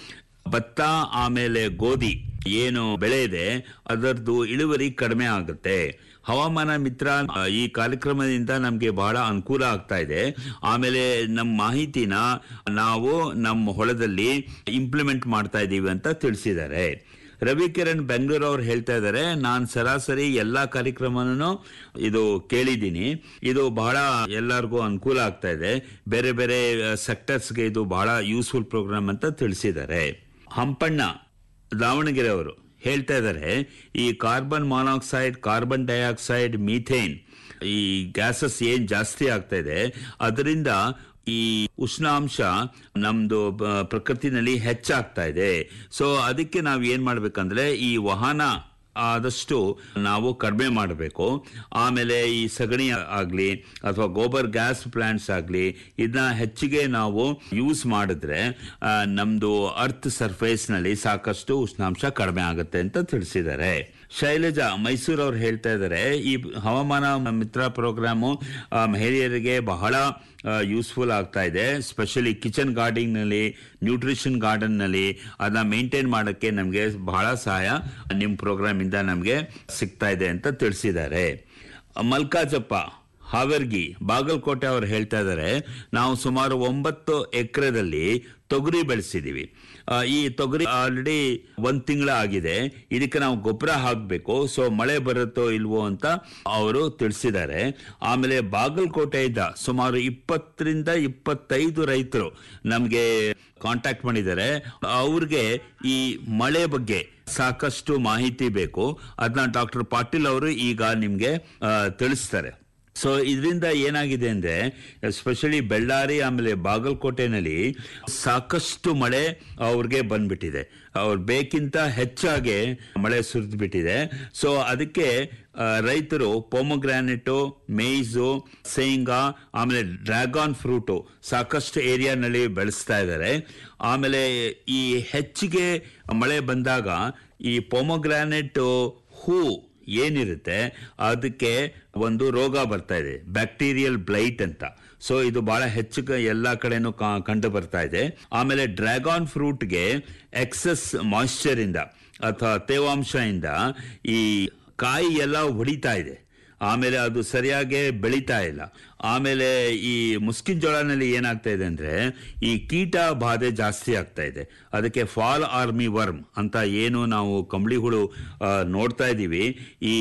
ಭತ್ತ ಆಮೇಲೆ ಗೋಧಿ ಏನು ಬೆಳೆ ಇದೆ ಅದರದ್ದು ಇಳುವರಿ ಕಡಿಮೆ ಆಗುತ್ತೆ ಹವಾಮಾನ ಮಿತ್ರ ಆ, ಈ ಕಾರ್ಯಕ್ರಮದಿಂದ ನಮಗೆ ಬಹಳ ಅನುಕೂಲ ಆಗ್ತಾ ಇದೆ ಆಮೇಲೆ ನಮ್ಮ ಮಾಹಿತಿನ ನಾವು ನಮ್ಮ ಹೊಲದಲ್ಲಿ ಇಂಪ್ಲಿಮೆಂಟ್ ಮಾಡ್ತಾ ಇದ್ದೀವಿ ಅಂತ ತಿಳಿಸಿದ್ದಾರೆ ರವಿಕಿರಣ್ ಬೆಂಗಳೂರು ಅವ್ರು ಹೇಳ್ತಾ ಇದ್ದಾರೆ ನಾನು ಸರಾಸರಿ ಎಲ್ಲಾ ಕಾರ್ಯಕ್ರಮನೂ ಇದು ಕೇಳಿದ್ದೀನಿ ಇದು ಬಹಳ ಎಲ್ಲರಿಗೂ ಅನುಕೂಲ ಆಗ್ತಾ ಇದೆ ಬೇರೆ ಬೇರೆ ಸೆಕ್ಟರ್ಸ್ಗೆ ಇದು ಬಹಳ ಯೂಸ್ಫುಲ್ ಪ್ರೋಗ್ರಾಮ್ ಅಂತ ತಿಳಿಸಿದ್ದಾರೆ ಹಂಪಣ್ಣ ದಾವಣಗೆರೆ ಅವರು ಹೇಳ್ತಾ ಇದ್ದಾರೆ ಈ carbon monoxide carbon dioxide methane ಈ ಗ್ಯಾಸಸ್ ಏನ್ ಜಾಸ್ತಿ ಆಗ್ತಾ ಇದೆ ಅದರಿಂದ ಈ ಉಷ್ಣಾಂಶ ನಮ್ದು ಬ- ಪ್ರಕೃತಿನಲ್ಲಿ ಹೆಚ್ಚಾಗ್ತಾ ಇದೆ ಸೊ ಅದಕ್ಕೆ ನಾವು ಏನ್ ಮಾಡ್ಬೇಕಂದ್ರೆ ಈ ವಾಹನ ಆದಷ್ಟು ನಾವು ಕಡಿಮೆ ಮಾಡಬೇಕು ಆಮೇಲೆ ಈ ಸಗಣಿ ಆಗಲಿ ಅಥವಾ ಗೋಬರ್ ಗ್ಯಾಸ್ ಪ್ಲಾಂಟ್ಸ್ ಆಗಲಿ ಇದನ್ನ ಹೆಚ್ಚಿಗೆ ನಾವು ಯೂಸ್ ಮಾಡಿದ್ರೆ ಆ, ನಮ್ದು ಅರ್ತ್ ಸರ್ಫೇಸ್ ನಲ್ಲಿ ಸಾಕಷ್ಟು ಉಷ್ಣಾಂಶ ಕಡಿಮೆ ಆಗುತ್ತೆ ಅಂತ ತಿಳಿಸಿದ್ದಾರೆ ಶೈಲಜಾ ಮೈಸೂರು ಅವ್ರು ಹೇಳ್ತಾ ಇದ್ದಾರೆ ಈ ಹವಾಮಾನ ಮಿತ್ರ ಪ್ರೋಗ್ರಾಮು ಆ, ಮಹಿಳೆಯರಿಗೆ ಬಹಳ ಯೂಸ್ಫುಲ್ ಆಗ್ತಾ ಇದೆ ಸ್ಪೆಷಲಿ ಕಿಚನ್ ಗಾರ್ಡನ್ ನಲ್ಲಿ ನ್ಯೂಟ್ರಿಷನ್ ಗಾರ್ಡನ್ ನಲ್ಲಿ ಅದನ್ನ ಮೇಂಟೈನ್ ಮಾಡೋಕ್ಕೆ ನಮಗೆ ಬಹಳ ಸಹಾಯ ನಿಮ್ಮ ಪ್ರೋಗ್ರಾಮ್ ಇಂದ ನಮಗೆ ಸಿಗ್ತಾ ಇದೆ ಅಂತ ತಿಳಿಸಿದ್ದಾರೆ ಮಲ್ಕಾಜಪ್ಪ ಹಾವೇರ್ಗಿ ಬಾಗಲಕೋಟೆ ಅವರು ಹೇಳ್ತಾ ಇದ್ದಾರೆ ನಾವು ಸುಮಾರು ಒಂಬತ್ತು ಎಕರೆದಲ್ಲಿ ತೊಗರಿ ಬೆಳೆಸಿದೀವಿ ಆ, ಈ ತೊಗರಿ ಆಲ್ರೆಡಿ ಒಂದ್ ತಿಂಗಳ ಆಗಿದೆ ಇದಕ್ಕೆ ನಾವು ಗೊಬ್ಬರ ಹಾಕಬೇಕು ಸೊ ಮಳೆ ಬರುತ್ತೋ ಇಲ್ವೋ ಅಂತ ಅವರು ತಿಳಿಸಿದ್ದಾರೆ ಆಮೇಲೆ ಬಾಗಲಕೋಟೆಯಿಂದ ಸುಮಾರು ಇಪ್ಪತ್ತರಿಂದ ಇಪ್ಪತ್ತೈದು ರೈತರು ನಮಗೆ ಕಾಂಟ್ಯಾಕ್ಟ್ ಮಾಡಿದ್ದಾರೆ ಅವ್ರಿಗೆ ಈ ಮಳೆ ಬಗ್ಗೆ ಸಾಕಷ್ಟು ಮಾಹಿತಿ ಬೇಕು ಅದನ್ನ ಡಾಕ್ಟರ್ ಪಾಟೀಲ್ ಅವರು ಈಗ ನಿಮ್ಗೆ ಆ, ತಿಳಿಸ್ತಾರೆ ಸೊ ಇದರಿಂದ ಏನಾಗಿದೆ ಅಂದ್ರೆ ಎಸ್ಪೆಷಲಿ ಬೆಳ್ಳಾರಿ ಆಮೇಲೆ ಬಾಗಲಕೋಟೆನಲ್ಲಿ ಸಾಕಷ್ಟು ಮಳೆ ಅವ್ರಿಗೆ ಬಂದ್ಬಿಟ್ಟಿದೆ ಅವ್ರ ಬೇಕಿಂತ ಹೆಚ್ಚಾಗಿ ಮಳೆ ಸುರಿದು ಬಿಟ್ಟಿದೆ ಸೊ ಅದಕ್ಕೆ ಆ, ರೈತರು ಪೊಮೊಗ್ರಾನೆಟು ಮೇಯ್ಸು ಶೇಂಗಾ ಆಮೇಲೆ ಡ್ರ್ಯಾಗನ್ ಫ್ರೂಟು ಸಾಕಷ್ಟು ಏರಿಯಾನಲ್ಲಿ ಬೆಳೆಸ್ತಾ ಇದ್ದಾರೆ ಆಮೇಲೆ ಈ ಹೆಚ್ಚಿಗೆ ಮಳೆ ಬಂದಾಗ ಈ ಪೊಮೊಗ್ರಾನೆಟ್ ಹೂ ಏನಿರುತ್ತೆ ಅದಕ್ಕೆ ಒಂದು ರೋಗ ಬರ್ತಾ ಇದೆ ಬ್ಯಾಕ್ಟೀರಿಯಲ್ ಬ್ಲೈಟ್ ಅಂತ ಸೊ ಇದು ಬಹಳ ಹೆಚ್ಚು ಕ- ಎಲ್ಲಾ ಕಡೆನೂ ಕಾ- ಕಂಡು ಬರ್ತಾ ಇದೆ ಆಮೇಲೆ ಡ್ರ್ಯಾಗನ್ ಫ್ರೂಟ್ಗೆ ಎಕ್ಸಸ್ ಮಾಯಿಶ್ಚರ್ ಇಂದ ಅಥವಾ ತೇವಾಂಶ ಇಂದ ಈ ಕಾಯಿ ಎಲ್ಲ ಹೊಡಿತಾ ಇದೆ ಆಮೇಲೆ ಅದು ಸರಿಯಾಗಿ ಬೆಳೀತಾ ಇಲ್ಲ ಆಮೇಲೆ ಈ ಮುಸ್ಕಿನ್ ಜೋಳನಲ್ಲಿ ಏನಾಗ್ತಾ ಇದೆ ಅಂದ್ರೆ ಈ ಕೀಟ ಬಾಧೆ ಜಾಸ್ತಿ ಆಗ್ತಾ ಇದೆ ಅದಕ್ಕೆ ಫಾಲ್ ಆರ್ಮಿ ವರ್ಮ್ ಅಂತ ಏನು ನಾವು ಕಂಬಳಿ ಹುಳು ಆ, ನೋಡ್ತಾ ಇದ್ದೀವಿ ಈ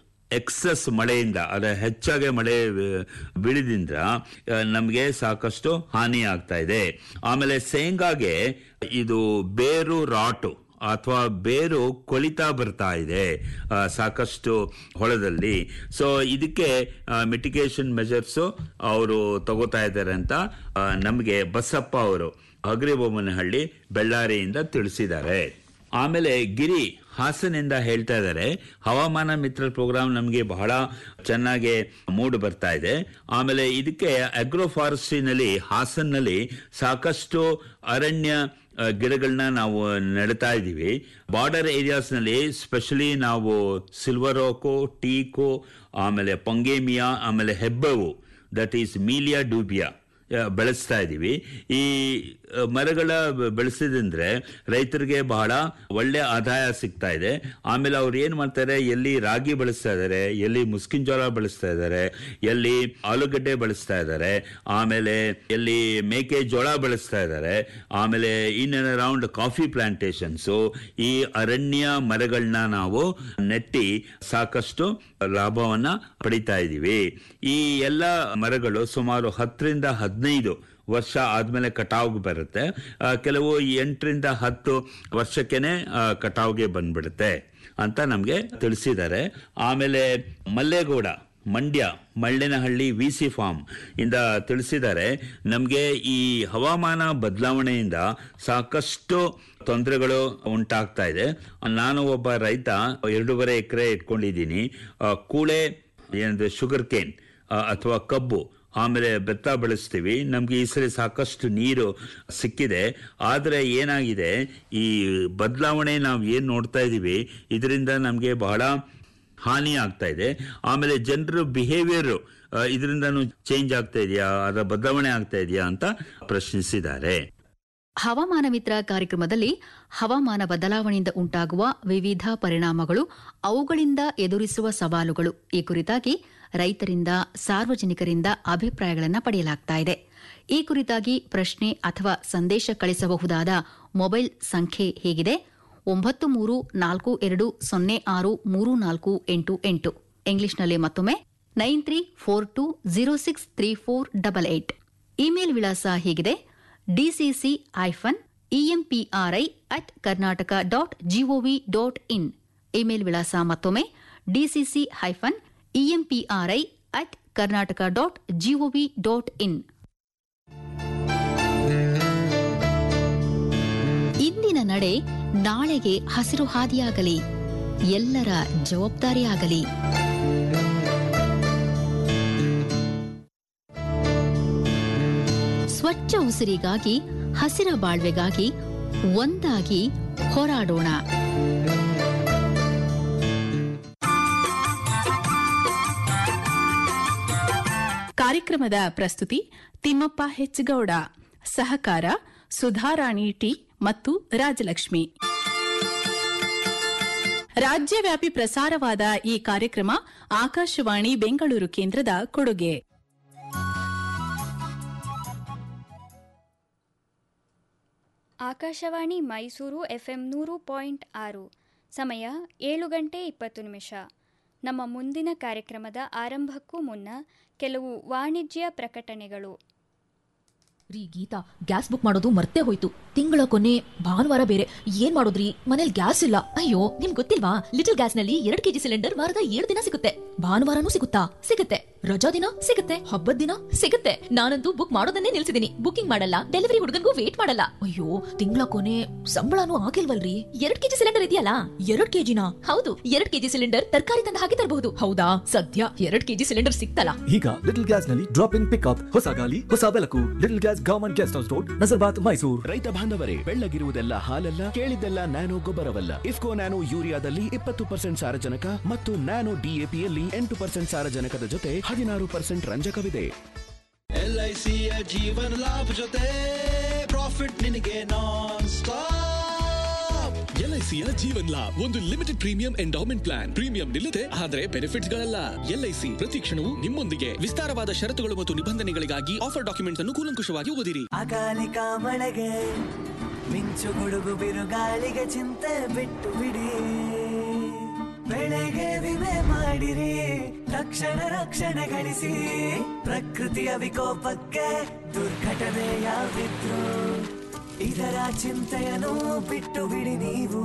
ಎಕ್ಸಸ್ ಮಳೆಯಿಂದ ಅದ ಹೆಚ್ಚಾಗಿ ಮಳೆ ಆ, ಬೀಳಿದಿಂದ ನಮಗೆ ಸಾಕಷ್ಟು ಹಾನಿ ಆಗ್ತಾ ಇದೆ ಆಮೇಲೆ ಶೇಂಗಾಗೆ ಇದು ಬೇರು ರಾಟು ಅಥವಾ ಬೇರು ಕೊಳಿತಾ ಬರ್ತಾ ಇದೆ ಆ, ಸಾಕಷ್ಟು ಹೊಲದಲ್ಲಿ ಸೊ ಇದಕ್ಕೆ ಮಿಟಿಗೇಷನ್ ಮೆಜರ್ಸ್ ಅವರು ತಗೋತಾ ಇದ್ದಾರೆ ಅಂತ ನಮಗೆ ಬಸಪ್ಪ ಅವರು ಹಗರಿಬೊಮ್ಮನಹಳ್ಳಿ ಬೆಳ್ಳಾರಿಯಿಂದ ತಿಳಿಸಿದ್ದಾರೆ ಆಮೇಲೆ ಗಿರಿ ಹಾಸನಿಂದ ಹೇಳ್ತಾ ಇದ್ದಾರೆ ಹವಾಮಾನ ಮಿತ್ರ ಪ್ರೋಗ್ರಾಮ್ ನಮಗೆ ಬಹಳ ಚೆನ್ನಾಗಿ ಮೂಡ್ ಬರ್ತಾ ಇದೆ ಆಮೇಲೆ ಇದಕ್ಕೆ ಅಗ್ರೋ ಫಾರೆಸ್ಟ್ರಿನಲ್ಲಿ ಹಾಸನ್ನಲ್ಲಿ ಸಾಕಷ್ಟು ಅರಣ್ಯ ಆ, ಗಿಡಗಳನ್ನ ನಾವು ನೆಡ್ತಾ ಇದ್ದೀವಿ ಬಾರ್ಡರ್ ಏರಿಯಾಸ್ ನಲ್ಲಿ ಸ್ಪೆಷಲಿ ನಾವು ಸಿಲ್ವರ್ ಓಕು ಟೀಕು ಆಮೇಲೆ ಪೊಂಗೇಮಿಯಾ ಆಮೇಲೆ ಹೆಬ್ಬವು ದಟ್ ಈಸ್ ಮೀಲಿಯಾ ಡೂಬಿಯಾ ಆ, ಬೆಳೆಸ್ತಾ ಇದ್ದೀವಿ ಈ ಆ, ಮರಗಳ ಬ- ಬೆಳೆಸಿದ್ರೆ ರೈತರಿಗೆ ಬಹಳ ಒಳ್ಳೆ ಆದಾಯ ಸಿಗ್ತಾ ಇದೆ ಆಮೇಲೆ ಅವ್ರು ಏನ್ ಮಾಡ್ತಾರೆ ಎಲ್ಲಿ ರಾಗಿ ಬೆಳೆಸ್ತಾ ಇದ್ದಾರೆ ಎಲ್ಲಿ ಮುಸ್ಕಿನ್ ಜೋಳ ಬೆಳೆಸ್ತಾ ಇದ್ದಾರೆ ಎಲ್ಲಿ ಆಲೂಗಡ್ಡೆ ಬೆಳೆಸ್ತಾ ಇದ್ದಾರೆ ಆಮೇಲೆ ಎಲ್ಲಿ ಮೇಕೆ ಜೋಳ ಬೆಳೆಸ್ತಾ ಇದ್ದಾರೆ ಆಮೇಲೆ in and around coffee plantations ಈ ಅರಣ್ಯ ಮರಗಳನ್ನ ನಾವು ನೆಟ್ಟಿ ಸಾಕಷ್ಟು ಲಾಭವನ್ನ ಪಡಿತಾ ಇದ್ದೀವಿ ಈ ಎಲ್ಲ ಮರಗಳು ಸುಮಾರು ಹತ್ತರಿಂದ ಹದಿನೈದು ವರ್ಷ ಆದ್ಮೇಲೆ ಕಟಾವ್ಗೆ ಬರುತ್ತೆ ಆ, ಕೆಲವು ಎಂಟರಿಂದ ಹತ್ತು ವರ್ಷಕ್ಕೆನೆ ಆ, ಕಟಾವ್ಗೆ ಬಂದ್ಬಿಡುತ್ತೆ ಅಂತ ನಮ್ಗೆ ತಿಳಿಸಿದ್ದಾರೆ ಆಮೇಲೆ Mallegowda Mandya Mallenahalli V C farm ಇಂದ ತಿಳಿಸಿದ್ದಾರೆ ನಮಗೆ ಈ ಹವಾಮಾನ ಬದಲಾವಣೆಯಿಂದ ಸಾಕಷ್ಟು ತೊಂದರೆಗಳು ಉಂಟಾಗ್ತಾ ಇದೆ ನಾನು ಒಬ್ಬ ರೈತ ಎರಡೂವರೆ ಎಕರೆ ಇಟ್ಕೊಂಡಿದ್ದೀನಿ ಆ, ಕೂಳೆ ಏನಂದ್ರೆ ಶುಗರ್ ಕೇನ್ ಅಥವಾ ಕಬ್ಬು ಆಮೇಲೆ ಬೆತ್ತ ಬೆಳೆಸ್ತೀವಿ ನಮ್ಗೆ ಈ ಸರಿ ಸಾಕಷ್ಟು ನೀರು ಸಿಕ್ಕಿದೆ ಆದರೆ ಏನಾಗಿದೆ ಈ ಬದಲಾವಣೆ ನಾವು ಏನು ನೋಡ್ತಾ ಇದ್ದೀವಿ ಇದರಿಂದ ನಮಗೆ ಬಹಳ ಹಾನಿ ಆಗ್ತಾ ಇದೆ ಆಮೇಲೆ ಜನರ ಬಿಹೇವಿಯರ್ ಇದರಿಂದನೂ ಚೇಂಜ್ ಆಗ್ತಾ ಇದೆಯಾ ಅದರ ಬದಲಾವಣೆ ಆಗ್ತಾ ಇದೆಯಾ ಅಂತ ಪ್ರಶ್ನಿಸಿದ್ದಾರೆ ಹವಾಮಾನ ಮಿತ್ರ ಕಾರ್ಯಕ್ರಮದಲ್ಲಿ ಹವಾಮಾನ ಬದಲಾವಣೆಯಿಂದ ಉಂಟಾಗುವ ವಿವಿಧ ಪರಿಣಾಮಗಳು ಅವುಗಳಿಂದ ಎದುರಿಸುವ ಸವಾಲುಗಳು ಈ ಕುರಿತಾಗಿ ರೈತರಿಂದ ಸಾರ್ವಜನಿಕರಿಂದ ಅಭಿಪ್ರಾಯಗಳನ್ನು ಪಡೆಯಲಾಗ್ತಾ ಇದೆ ಈ ಕುರಿತಾಗಿ ಪ್ರಶ್ನೆ ಅಥವಾ ಸಂದೇಶ ಕಳಿಸಬಹುದಾದ ಮೊಬೈಲ್ ಸಂಖ್ಯೆ ಹೇಗಿದೆ ಒಂಬತ್ತು ಮೂರು ನಾಲ್ಕು ಎರಡು ಸೊನ್ನೆ ಆರು ಮೂರು ನಾಲ್ಕು ಎಂಟು ಎಂಟು ಇಂಗ್ಲಿಷ್ನಲ್ಲಿ ಮತ್ತೊಮ್ಮೆ nine three four two zero six three four double eight email ವಿಳಾಸ ಹೀಗಿದೆ DCC hyphen EMPRI at Karnataka dot GOV dot in email ವಿಳಾಸ ಮತ್ತೊಮ್ಮೆ DCC hyphen EMPRI at Karnataka dot GOV dot in ಇಂದಿನ ನಡೆ ನಾಳೆಗೆ ಹಸಿರು ಹಾದಿಯಾಗಲಿ ಎಲ್ಲರ ಜವಾಬ್ದಾರಿಯಾಗಲಿ ಸ್ವಚ್ಛ ಉಸಿರಿಗಾಗಿ ಹಸಿರ ಬಾಳ್ವೆಗಾಗಿ ಒಂದಾಗಿ ಹೋರಾಡೋಣ ಕಾರ್ಯಕ್ರಮದ ಪ್ರಸ್ತುತಿ ತಿಮ್ಮಪ್ಪ ಹೆಚ್ಚಗೌಡ ಸಹಕಾರ ಸುಧಾರಾಣಿ ಟಿ ಮತ್ತು ರಾಜಲಕ್ಷ್ಮಿ ರಾಜ್ಯವ್ಯಾಪಿ ಪ್ರಸಾರವಾದ ಈ ಕಾರ್ಯಕ್ರಮ ಆಕಾಶವಾಣಿ ಬೆಂಗಳೂರು ಕೇಂದ್ರದ ಕೊಡುಗೆ ಆಕಾಶವಾಣಿ ಮೈಸೂರು ಎಫ್ಎಂ ನೂರು ಪಾಯಿಂಟ್ ಆರು ಸಮಯ ಏಳು ಗಂಟೆ ಇಪ್ಪತ್ತು ನಿಮಿಷ ನಮ್ಮ ಮುಂದಿನ ಕಾರ್ಯಕ್ರಮದ ಆರಂಭಕ್ಕೂ ಮುನ್ನ ಕೆಲವು ವಾಣಿಜ್ಯ ಪ್ರಕಟಣೆಗಳು ರೀ ಗೀತಾ ಗ್ಯಾಸ್ ಬುಕ್ ಮಾಡೋದು ಮರ್ತೇ ಹೋಯ್ತು ತಿಂಗಳ ಕೊನೆ ಭಾನುವಾರ ಬೇರೆ ಏನ್ ಮಾಡೋದ್ರಿ ಮನೇಲಿ ಗ್ಯಾಸ್ ಇಲ್ಲ ಅಯ್ಯೋ ನಿಮ್ ಗೊತ್ತಿಲ್ವಾ ಲಿಟಲ್ ಗ್ಯಾಸ್ ನಲ್ಲಿ ಎರಡ್ ಕೆಜಿ ಸಿಲಿಂಡರ್ ವಾರದ ಏಳು ದಿನ ಸಿಗುತ್ತೆ ಭಾನುವಾರನೂ ಸಿಗುತ್ತಾ ಸಿಗುತ್ತೆ ರಜಾ ದಿನ ಸಿಗುತ್ತೆ ಹಬ್ಬದ ದಿನ ಸಿಗುತ್ತೆ ನಾನಂತೂ ಬುಕ್ ಮಾಡೋದನ್ನೇ ನಿಲ್ಸಿದೀನಿ ಬುಕಿಂಗ್ ಮಾಡಲ್ಲ ಡೆಲಿವರಿ ಹುಡುಗನ್ಗೂ ವೇಟ್ ಮಾಡಲ್ಲ ಅಯ್ಯೋ ತಿಂಗಳ ಕೊನೆ ಸಂಬಳನೂ ಆಗಿಲ್ವಲ್ರಿ ಎರಡ್ ಕೆಜಿ ಸಿಲಿಂಡರ್ ಇದೆಯಲ್ಲ ಎರಡ್ ಕೆಜಿನ ಹೌದು ಎರಡ್ ಕೆಜಿ ಸಿಲಿಂಡರ್ ತರಕಾರಿ ತಂದ ಹಾಗೆ ತರಬಹುದು ಹೌದಾ ಸದ್ಯ ಎರಡ್ ಕೆಜಿ ಸಿಲಿಂಡರ್ ಸಿಕ್ತಲ್ಲ ಈಗ ಲಿಟಲ್ ಗ್ಯಾಸ್ ನಲ್ಲಿ ಡ್ರಾಪ್ ಇನ್ ಪಿಕ್ಅಪ್ ಹೊಸ ಗಾಲಿ ಹೊಸ ಬೆಳಕು little gas government guest house road Nazarbad Mysuru ರೈತ ಬಾಂಧವರೇ ಬೆಳ್ಳಗಿರುವುದೆಲ್ಲ ಹಾಲಲ್ಲ ಕೇಳಿದ್ದೆಲ್ಲ ನ್ಯಾನೋ ಗೊಬ್ಬರವಲ್ಲ ಇಫ್ಕೋ ನ್ಯಾನೋ ಯೂರಿಯಾದಲ್ಲಿ ಇಪ್ಪತ್ತು ಪರ್ಸೆಂಟ್ ಸಾರಜನಕ ಮತ್ತು ನ್ಯಾನೋ ಡಿಎಪಿಯಲ್ಲಿ ಎಂಟು ಪರ್ಸೆಂಟ್ ಸಾರಜನಕದ ಜೊತೆ ಹದಿನಾರು ಪರ್ಸೆಂಟ್ ರಂಜಕವಿದೆ ಎಲ್ಐಸಿಯ ಜೀವನ ಲಾಭ ಜೊತೆ ಪ್ರಾಫಿಟ್ ನಿನಗೆ ನಾನ್ ಸ್ಟಾಪ್ ಎಲ್ಐಸಿಯ ಜೀವನ್ ಲಾಭ್ ಒಂದು limited premium endowment plan premium ನಿಲ್ಲದೆ ಆದರೆ ಬೆನಿಫಿಟ್ಸ್ ಗಳಲ್ಲ ಎಲ್ಐಸಿ ಪ್ರತಿ ಕ್ಷಣವೂ ನಿಮ್ಮೊಂದಿಗೆ ವಿಸ್ತಾರವಾದ ಷರತ್ತುಗಳು ಮತ್ತು ನಿಬಂಧನೆಗಳಿಗಾಗಿ ಆಫರ್ ಡಾಕ್ಯುಮೆಂಟ್ಸ್ ಅನ್ನು ಕೂಲಂಕುಷವಾಗಿ ಓದಿರಿ ಅಕಾಲಿಕ ಮಳೆಗೆ ಮಿಂಚು ಗುಡುಗು ಬಿರುಗಾಳಿಗೆ ಚಿಂತೆ ಬಿಟ್ಟು ಬಿಡಿ ಬೆಳೆಗೆ ವಿಮೆ ಮಾಡಿರಿ ತಕ್ಷಣ ರಕ್ಷಣೆ ಗಳಿಸಿ ಪ್ರಕೃತಿಯ ವಿಕೋಪಕ್ಕೆ ದುರ್ಘಟನೆ ಯಾವಿದ್ರು ಇದರ ಚಿಂತೆಯನ್ನು ಬಿಟ್ಟು ಬಿಡಿ ನೀವು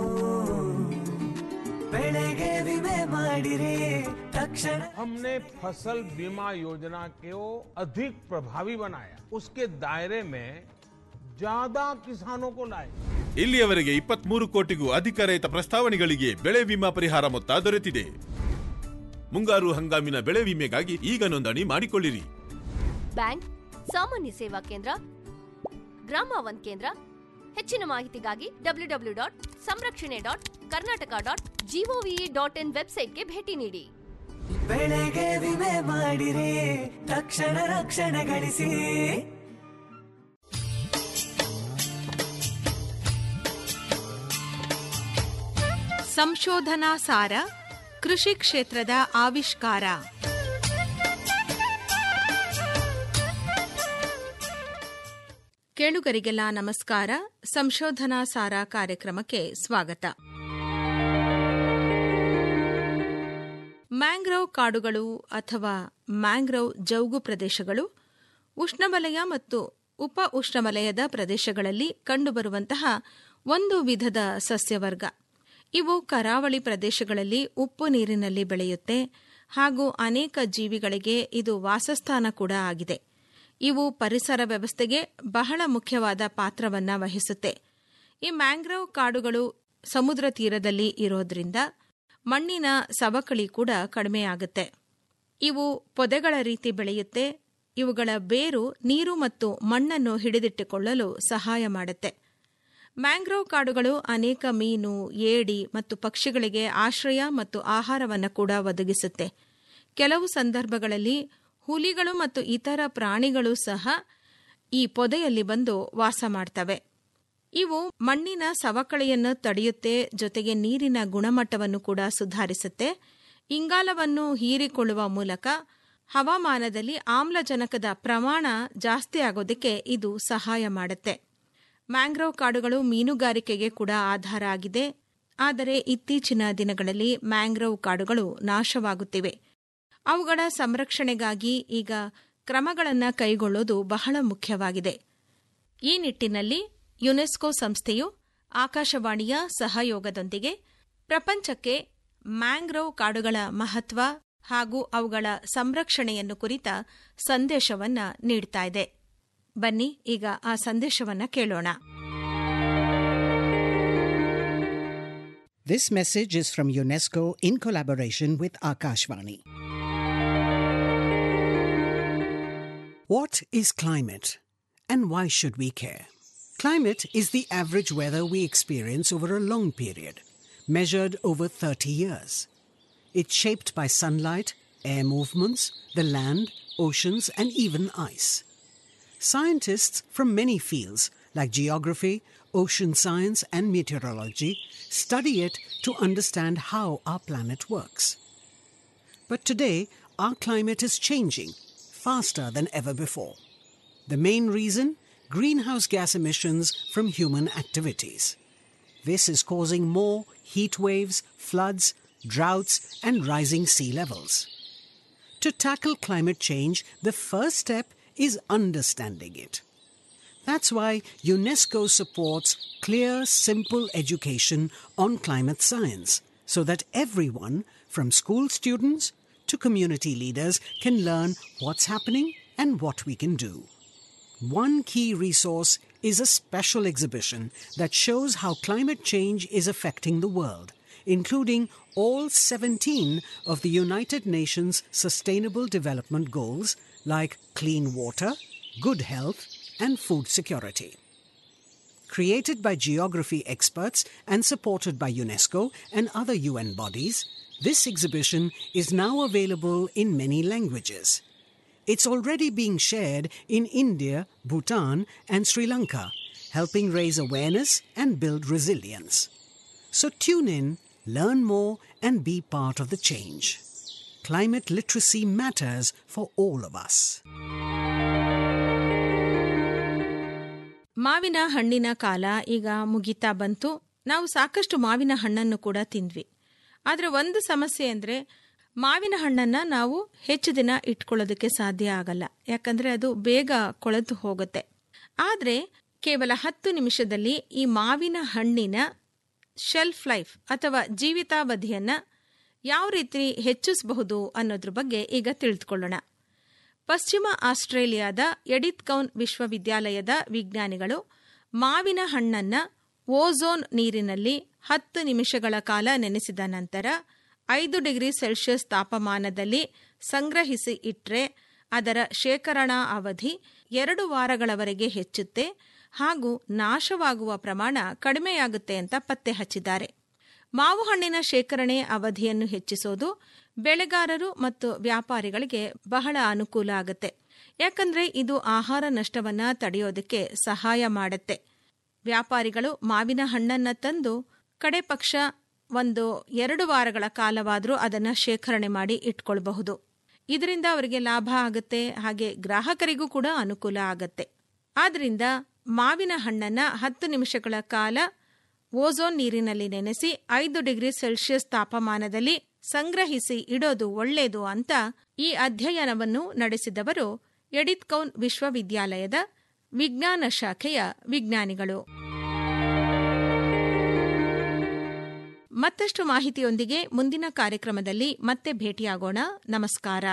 ಬೆಳೆಗೆ ವಿಮೆ ಮಾಡಿರಿ ತಕ್ಷಣ हमने फसल बीमा योजना को अधिक प्रभावी बनाया उसके दायरे में ज्यादा किसानों को लाए ಇಲ್ಲಿಯವರೆಗೆ ಇಪ್ಪತ್ಮೂರು ಕೋಟಿಗೂ ಅಧಿಕ ರೈತ ಪ್ರಸ್ತಾವನೆಗಳಿಗೆ ಬೆಳೆ ವಿಮಾ ಪರಿಹಾರ ಮೊತ್ತ ದೊರೆತಿದೆ ಮುಂಗಾರು ಹಂಗಾಮಿನ ಬೆಳೆ ವಿಮೆಗಾಗಿ ಈಗ ನೋಂದಣಿ ಮಾಡಿಕೊಳ್ಳಿರಿ ಬ್ಯಾಂಕ್ ಸಾಮಾನ್ಯ ಸೇವಾ ಕೇಂದ್ರ ಗ್ರಾಮ ಒನ್ ಕೇಂದ್ರ ಹೆಚ್ಚಿನ ಮಾಹಿತಿಗಾಗಿ W W dot Samrakshane dot Karnataka dot GOV dot in ವೆಬ್ಸೈಟ್ಗೆ ಭೇಟಿ ನೀಡಿ ಬೆಳೆಗೆ ವಿಮೆ ಮಾಡಿರಿ ತಕ್ಷಣ ರಕ್ಷಣೆ ಗಳಿಸಿ ಸಂಶೋಧನಾ ಸಾರ ಕೃಷಿ ಕ್ಷೇತ್ರದ ಆವಿಷ್ಕಾರ ಕೇಳುಗರಿಗೆಲ್ಲ ನಮಸ್ಕಾರ ಸಂಶೋಧನಾ ಸಾರ ಕಾರ್ಯಕ್ರಮಕ್ಕೆ ಸ್ವಾಗತ ಮ್ಯಾಂಗ್ರೋವ್ ಕಾಡುಗಳು ಅಥವಾ ಮ್ಯಾಂಗ್ರೋವ್ ಜೌಗು ಪ್ರದೇಶಗಳು ಉಷ್ಣವಲಯ ಮತ್ತು ಉಪ ಉಷ್ಣವಲಯದ ಪ್ರದೇಶಗಳಲ್ಲಿ ಕಂಡುಬರುವಂತಹ ಒಂದು ವಿಧದ ಸಸ್ಯವರ್ಗ ಇವು ಕರಾವಳಿ ಪ್ರದೇಶಗಳಲ್ಲಿ ಉಪ್ಪು ನೀರಿನಲ್ಲಿ ಬೆಳೆಯುತ್ತೆ ಹಾಗೂ ಅನೇಕ ಜೀವಿಗಳಿಗೆ ಇದು ವಾಸಸ್ಥಾನ ಕೂಡ ಆಗಿದೆ ಇವು ಪರಿಸರ ವ್ಯವಸ್ಥೆಗೆ ಬಹಳ ಮುಖ್ಯವಾದ ಪಾತ್ರವನ್ನ ವಹಿಸುತ್ತೆ ಈ ಮ್ಯಾಂಗ್ರೋವ್ ಕಾಡುಗಳು ಸಮುದ್ರ ತೀರದಲ್ಲಿ ಇರೋದ್ರಿಂದ ಮಣ್ಣಿನ ಸವಕಳಿ ಕೂಡ ಕಡಿಮೆಯಾಗುತ್ತೆ ಇವು ಪೊದೆಗಳ ರೀತಿ ಬೆಳೆಯುತ್ತೆ ಇವುಗಳ ಬೇರು ನೀರು ಮತ್ತು ಮಣ್ಣನ್ನು ಹಿಡಿದಿಟ್ಟುಕೊಳ್ಳಲು ಸಹಾಯ ಮಾಡುತ್ತೆ ಮ್ಯಾಂಗ್ರೋವ್ ಕಾಡುಗಳು ಅನೇಕ ಮೀನು ಏಡಿ ಮತ್ತು ಪಕ್ಷಿಗಳಿಗೆ ಆಶ್ರಯ ಮತ್ತು ಆಹಾರವನ್ನು ಕೂಡ ಒದಗಿಸುತ್ತೆ ಕೆಲವು ಸಂದರ್ಭಗಳಲ್ಲಿ ಹುಲಿಗಳು ಮತ್ತು ಇತರ ಪ್ರಾಣಿಗಳು ಸಹ ಈ ಪೊದೆಯಲ್ಲಿ ಬಂದು ವಾಸ ಮಾಡ್ತವೆ ಇವು ಮಣ್ಣಿನ ಸವಕಳಿಯನ್ನು ತಡೆಯುತ್ತೆ ಜೊತೆಗೆ ನೀರಿನ ಗುಣಮಟ್ಟವನ್ನು ಕೂಡ ಸುಧಾರಿಸುತ್ತೆ ಇಂಗಾಲವನ್ನು ಹೀರಿಕೊಳ್ಳುವ ಮೂಲಕ ಹವಾಮಾನದಲ್ಲಿ ಆಮ್ಲಜನಕದ ಪ್ರಮಾಣ ಜಾಸ್ತಿ ಆಗೋದಕ್ಕೆ ಇದು ಸಹಾಯ ಮಾಡುತ್ತೆ ಮ್ಯಾಂಗ್ರೋವ್ ಕಾಡುಗಳು ಮೀನುಗಾರಿಕೆಗೆ ಕೂಡ ಆಧಾರ ಆಗಿದೆ ಆದರೆ ಇತ್ತೀಚಿನ ದಿನಗಳಲ್ಲಿ ಮ್ಯಾಂಗ್ರೋವ್ ಕಾಡುಗಳು ನಾಶವಾಗುತ್ತಿವೆ ಅವುಗಳ ಸಂರಕ್ಷಣೆಗಾಗಿ ಈಗ ಕ್ರಮಗಳನ್ನು ಕೈಗೊಳ್ಳೋದು ಬಹಳ ಮುಖ್ಯವಾಗಿದೆ ಈ ನಿಟ್ಟಿನಲ್ಲಿ ಯುನೆಸ್ಕೋ ಸಂಸ್ಥೆಯು ಆಕಾಶವಾಣಿಯ ಸಹಯೋಗದೊಂದಿಗೆ ಪ್ರಪಂಚಕ್ಕೆ ಮ್ಯಾಂಗ್ರೋವ್ ಕಾಡುಗಳ ಮಹತ್ವ ಹಾಗೂ ಅವುಗಳ ಸಂರಕ್ಷಣೆಯನ್ನು ಕುರಿತ ಸಂದೇಶವನ್ನ ನೀಡ್ತಾ ಇದೆ ಬನ್ನಿ ಈಗ ಆ ಸಂದೇಶವನ್ನ ಕೇಳೋಣ This message is from UNESCO in collaboration with Akashvani. What is climate and why should we care? Climate is the average weather we experience over a long period, measured over 30 years. It's shaped by sunlight, air movements, the land, oceans, and even ice. Scientists from many fields like geography, ocean science, and meteorology study it to understand how our planet works. But today, our climate is changing faster than ever before. The main reason? Greenhouse gas emissions from human activities. This is causing more heat waves, floods, droughts, and rising sea levels. To tackle climate change, the first step is understanding it. That's why UNESCO supports clear, simple education on climate science so that everyone, from school students to community leaders, can learn what's happening and what we can do. One key resource is a special exhibition that shows how climate change is affecting the world, including all 17 of the United Nations Sustainable Development Goals like clean water, good health, and food security. Created by geography experts and supported by UNESCO and other UN bodies, this exhibition is now available in many languages. It's already being shared in India, Bhutan, and Sri Lanka, helping raise awareness and build resilience. So tune in, learn more, and be part of the change. Climate literacy matters for all of us. ಮಾವಿನ ಹಣ್ಣಿನ ಕಾಲ ಈಗ ಮುಗಿತಾ ಬಂತು ನಾವು ಸಾಕಷ್ಟು ಮಾವಿನ ಹಣ್ಣನ್ನು ಕೂಡ ತಿಂದ್ವಿ ಆದರೆ ಒಂದು ಸಮಸ್ಯೆ ಅಂದರೆ ಮಾವಿನ ಹಣ್ಣನ್ನು ನಾವು ಹೆಚ್ಚು ದಿನ ಇಟ್ಕೊಳ್ಳೋದಕ್ಕೆ ಸಾಧ್ಯ ಆಗಲ್ಲ ಯಾಕಂದರೆ ಅದು ಬೇಗ ಕೊಳೆತು ಹೋಗುತ್ತೆ ಆದರೆ ಕೇವಲ ಹತ್ತು ನಿಮಿಷದಲ್ಲಿ ಈ ಮಾವಿನ ಹಣ್ಣಿನ ಶೆಲ್ಫ್ ಲೈಫ್ ಅಥವಾ ಜೀವಿತಾವಧಿಯನ್ನು ಯಾವ ರೀತಿ ಹೆಚ್ಚಿಸಬಹುದು ಅನ್ನೋದ್ರ ಬಗ್ಗೆ ಈಗ ತಿಳಿದುಕೊಳ್ಳೋಣ ಪಶ್ಚಿಮ ಆಸ್ಟ್ರೇಲಿಯಾದ ಎಡಿತ್ ಕೌನ್ ವಿಶ್ವವಿದ್ಯಾಲಯದ ವಿಜ್ಞಾನಿಗಳು ಮಾವಿನ ಹಣ್ಣನ್ನ ಓಝೋನ್ ನೀರಿನಲ್ಲಿ ಹತ್ತು ನಿಮಿಷಗಳ ಕಾಲ ನೆನೆಸಿದ ನಂತರ ಐದು ಡಿಗ್ರಿ ಸೆಲ್ಸಿಯಸ್ ತಾಪಮಾನದಲ್ಲಿ ಸಂಗ್ರಹಿಸಿ ಇಟ್ಟರೆ ಅದರ ಶೇಖರಣಾ ಅವಧಿ ಎರಡು ವಾರಗಳವರೆಗೆ ಹೆಚ್ಚುತ್ತೆ ಹಾಗೂ ನಾಶವಾಗುವ ಪ್ರಮಾಣ ಕಡಿಮೆಯಾಗುತ್ತೆ ಅಂತ ಪತ್ತೆ ಹಚ್ಚಿದ್ದಾರೆ ಮಾವು ಹಣ್ಣಿನ ಶೇಖರಣೆ ಅವಧಿಯನ್ನು ಹೆಚ್ಚಿಸೋದು ಬೆಳೆಗಾರರು ಮತ್ತು ವ್ಯಾಪಾರಿಗಳಿಗೆ ಬಹಳ ಅನುಕೂಲ ಆಗುತ್ತೆ ಯಾಕಂದ್ರೆ ಇದು ಆಹಾರ ನಷ್ಟವನ್ನ ತಡೆಯೋದಕ್ಕೆ ಸಹಾಯ ಮಾಡುತ್ತೆ ವ್ಯಾಪಾರಿಗಳು ಮಾವಿನ ಹಣ್ಣನ್ನ ತಂದು ಕಡೆ ಪಕ್ಷ ಒಂದು ಎರಡು ವಾರಗಳ ಕಾಲವಾದರೂ ಅದನ್ನ ಶೇಖರಣೆ ಮಾಡಿ ಇಟ್ಕೊಳ್ಬಹುದು ಇದರಿಂದ ಅವರಿಗೆ ಲಾಭ ಆಗುತ್ತೆ ಹಾಗೆ ಗ್ರಾಹಕರಿಗೂ ಕೂಡ ಅನುಕೂಲ ಆಗತ್ತೆ ಆದ್ರಿಂದ ಮಾವಿನ ಹಣ್ಣನ್ನ ಹತ್ತು ನಿಮಿಷಗಳ ಕಾಲ ಓಝೋನ್ ನೀರಿನಲ್ಲಿ ನೆನೆಸಿ ಐದು ಡಿಗ್ರಿ ಸೆಲ್ಸಿಯಸ್ ತಾಪಮಾನದಲ್ಲಿ ಸಂಗ್ರಹಿಸಿ ಇಡೋದು ಒಳ್ಳೆಯದು ಅಂತ ಈ ಅಧ್ಯಯನವನ್ನು ನಡೆಸಿದವರು ಎಡಿತ್ ಕೌನ್ ವಿಶ್ವವಿದ್ಯಾಲಯದ ವಿಜ್ಞಾನ ಶಾಖೆಯ ವಿಜ್ಞಾನಿಗಳು ಮತ್ತಷ್ಟು ಮಾಹಿತಿಯೊಂದಿಗೆ ಮುಂದಿನ ಕಾರ್ಯಕ್ರಮದಲ್ಲಿ ಮತ್ತೆ ಭೇಟಿಯಾಗೋಣ ನಮಸ್ಕಾರ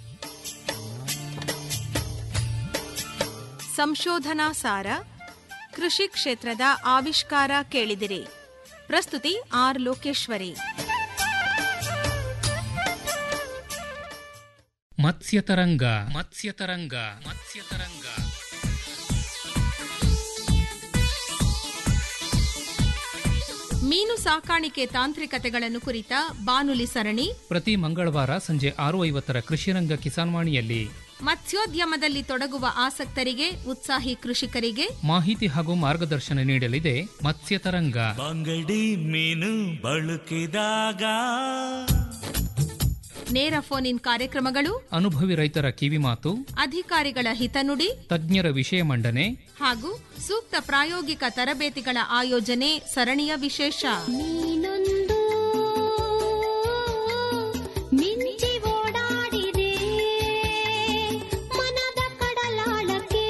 ಸಂಶೋಧನಾ ಸಾರ ಕೃಷಿ ಕ್ಷೇತ್ರದ ಆವಿಷ್ಕಾರ ಕೇಳಿದಿರಿ ಪ್ರಸ್ತುತಿ ಆರ್ ಲೋಕೇಶ್ವರಿ ಮತ್ಸ್ಯತರಂಗ ಮತ್ಸ್ಯತರಂಗ ಮತ್ಸ್ಯತರಂಗ ಮೀನು ಸಾಕಾಣಿಕೆ ತಾಂತ್ರಿಕತೆಗಳನ್ನು ಕುರಿತ ಬಾನುಲಿ ಸರಣಿ ಪ್ರತಿ ಮಂಗಳವಾರ ಸಂಜೆ ಆರು ಐವತ್ತರ ಕೃಷಿರಂಗ ಕಿಸಾನ್ವಾಣಿಯಲ್ಲಿ ಮತ್ಸ್ಯೋದ್ಯಮದಲ್ಲಿ ತೊಡಗುವ ಆಸಕ್ತರಿಗೆ ಉತ್ಸಾಹಿ ಕೃಷಿಕರಿಗೆ ಮಾಹಿತಿ ಹಾಗೂ ಮಾರ್ಗದರ್ಶನ ನೀಡಲಿದೆ ಮತ್ಸ್ಯ ತರಂಗ ಬಂಗಡಿ ಮೀನು ಬಳುಕಿದಾಗ ನೇರ ಫೋನ್ ಇನ್ ಕಾರ್ಯಕ್ರಮಗಳು ಅನುಭವಿ ರೈತರ ಕಿವಿಮಾತು ಅಧಿಕಾರಿಗಳ ಹಿತನುಡಿ ತಜ್ಞರ ವಿಷಯ ಮಂಡನೆ ಹಾಗೂ ಸೂಕ್ತ ಪ್ರಾಯೋಗಿಕ ತರಬೇತಿಗಳ ಆಯೋಜನೆ ಸರಣಿಯ ವಿಶೇಷ ಮಿಂಚಿ ಓಡಾಡಿದೆ ಮನದ ಕಡಲಾಳಕ್ಕೆ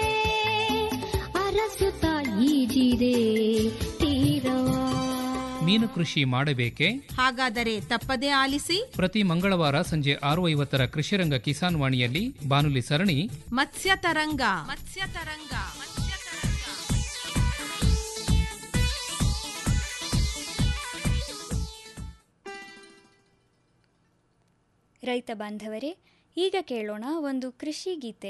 ಅರಸುತ್ತ ಈಜಿದೆ ತೀರವಾ ಮೀನು ಕೃಷಿ ಮಾಡಬೇಕೆ ಹಾಗಾದರೆ ತಪ್ಪದೇ ಆಲಿಸಿ ಪ್ರತಿ ಮಂಗಳವಾರ ಸಂಜೆ ಆರು ಐವತ್ತರ ಕೃಷಿರಂಗ ಕಿಸಾನ್ ವಾಣಿಯಲ್ಲಿ ಬಾನುಲಿ ಸರಣಿ ಮತ್ಸ್ಯ ತರಂಗ ಮತ್ಸ್ಯ ತರಂಗ ರೈತ ಬಾಂಧವರೇ ಈಗ ಕೇಳೋಣ ಒಂದು ಕೃಷಿ ಗೀತೆ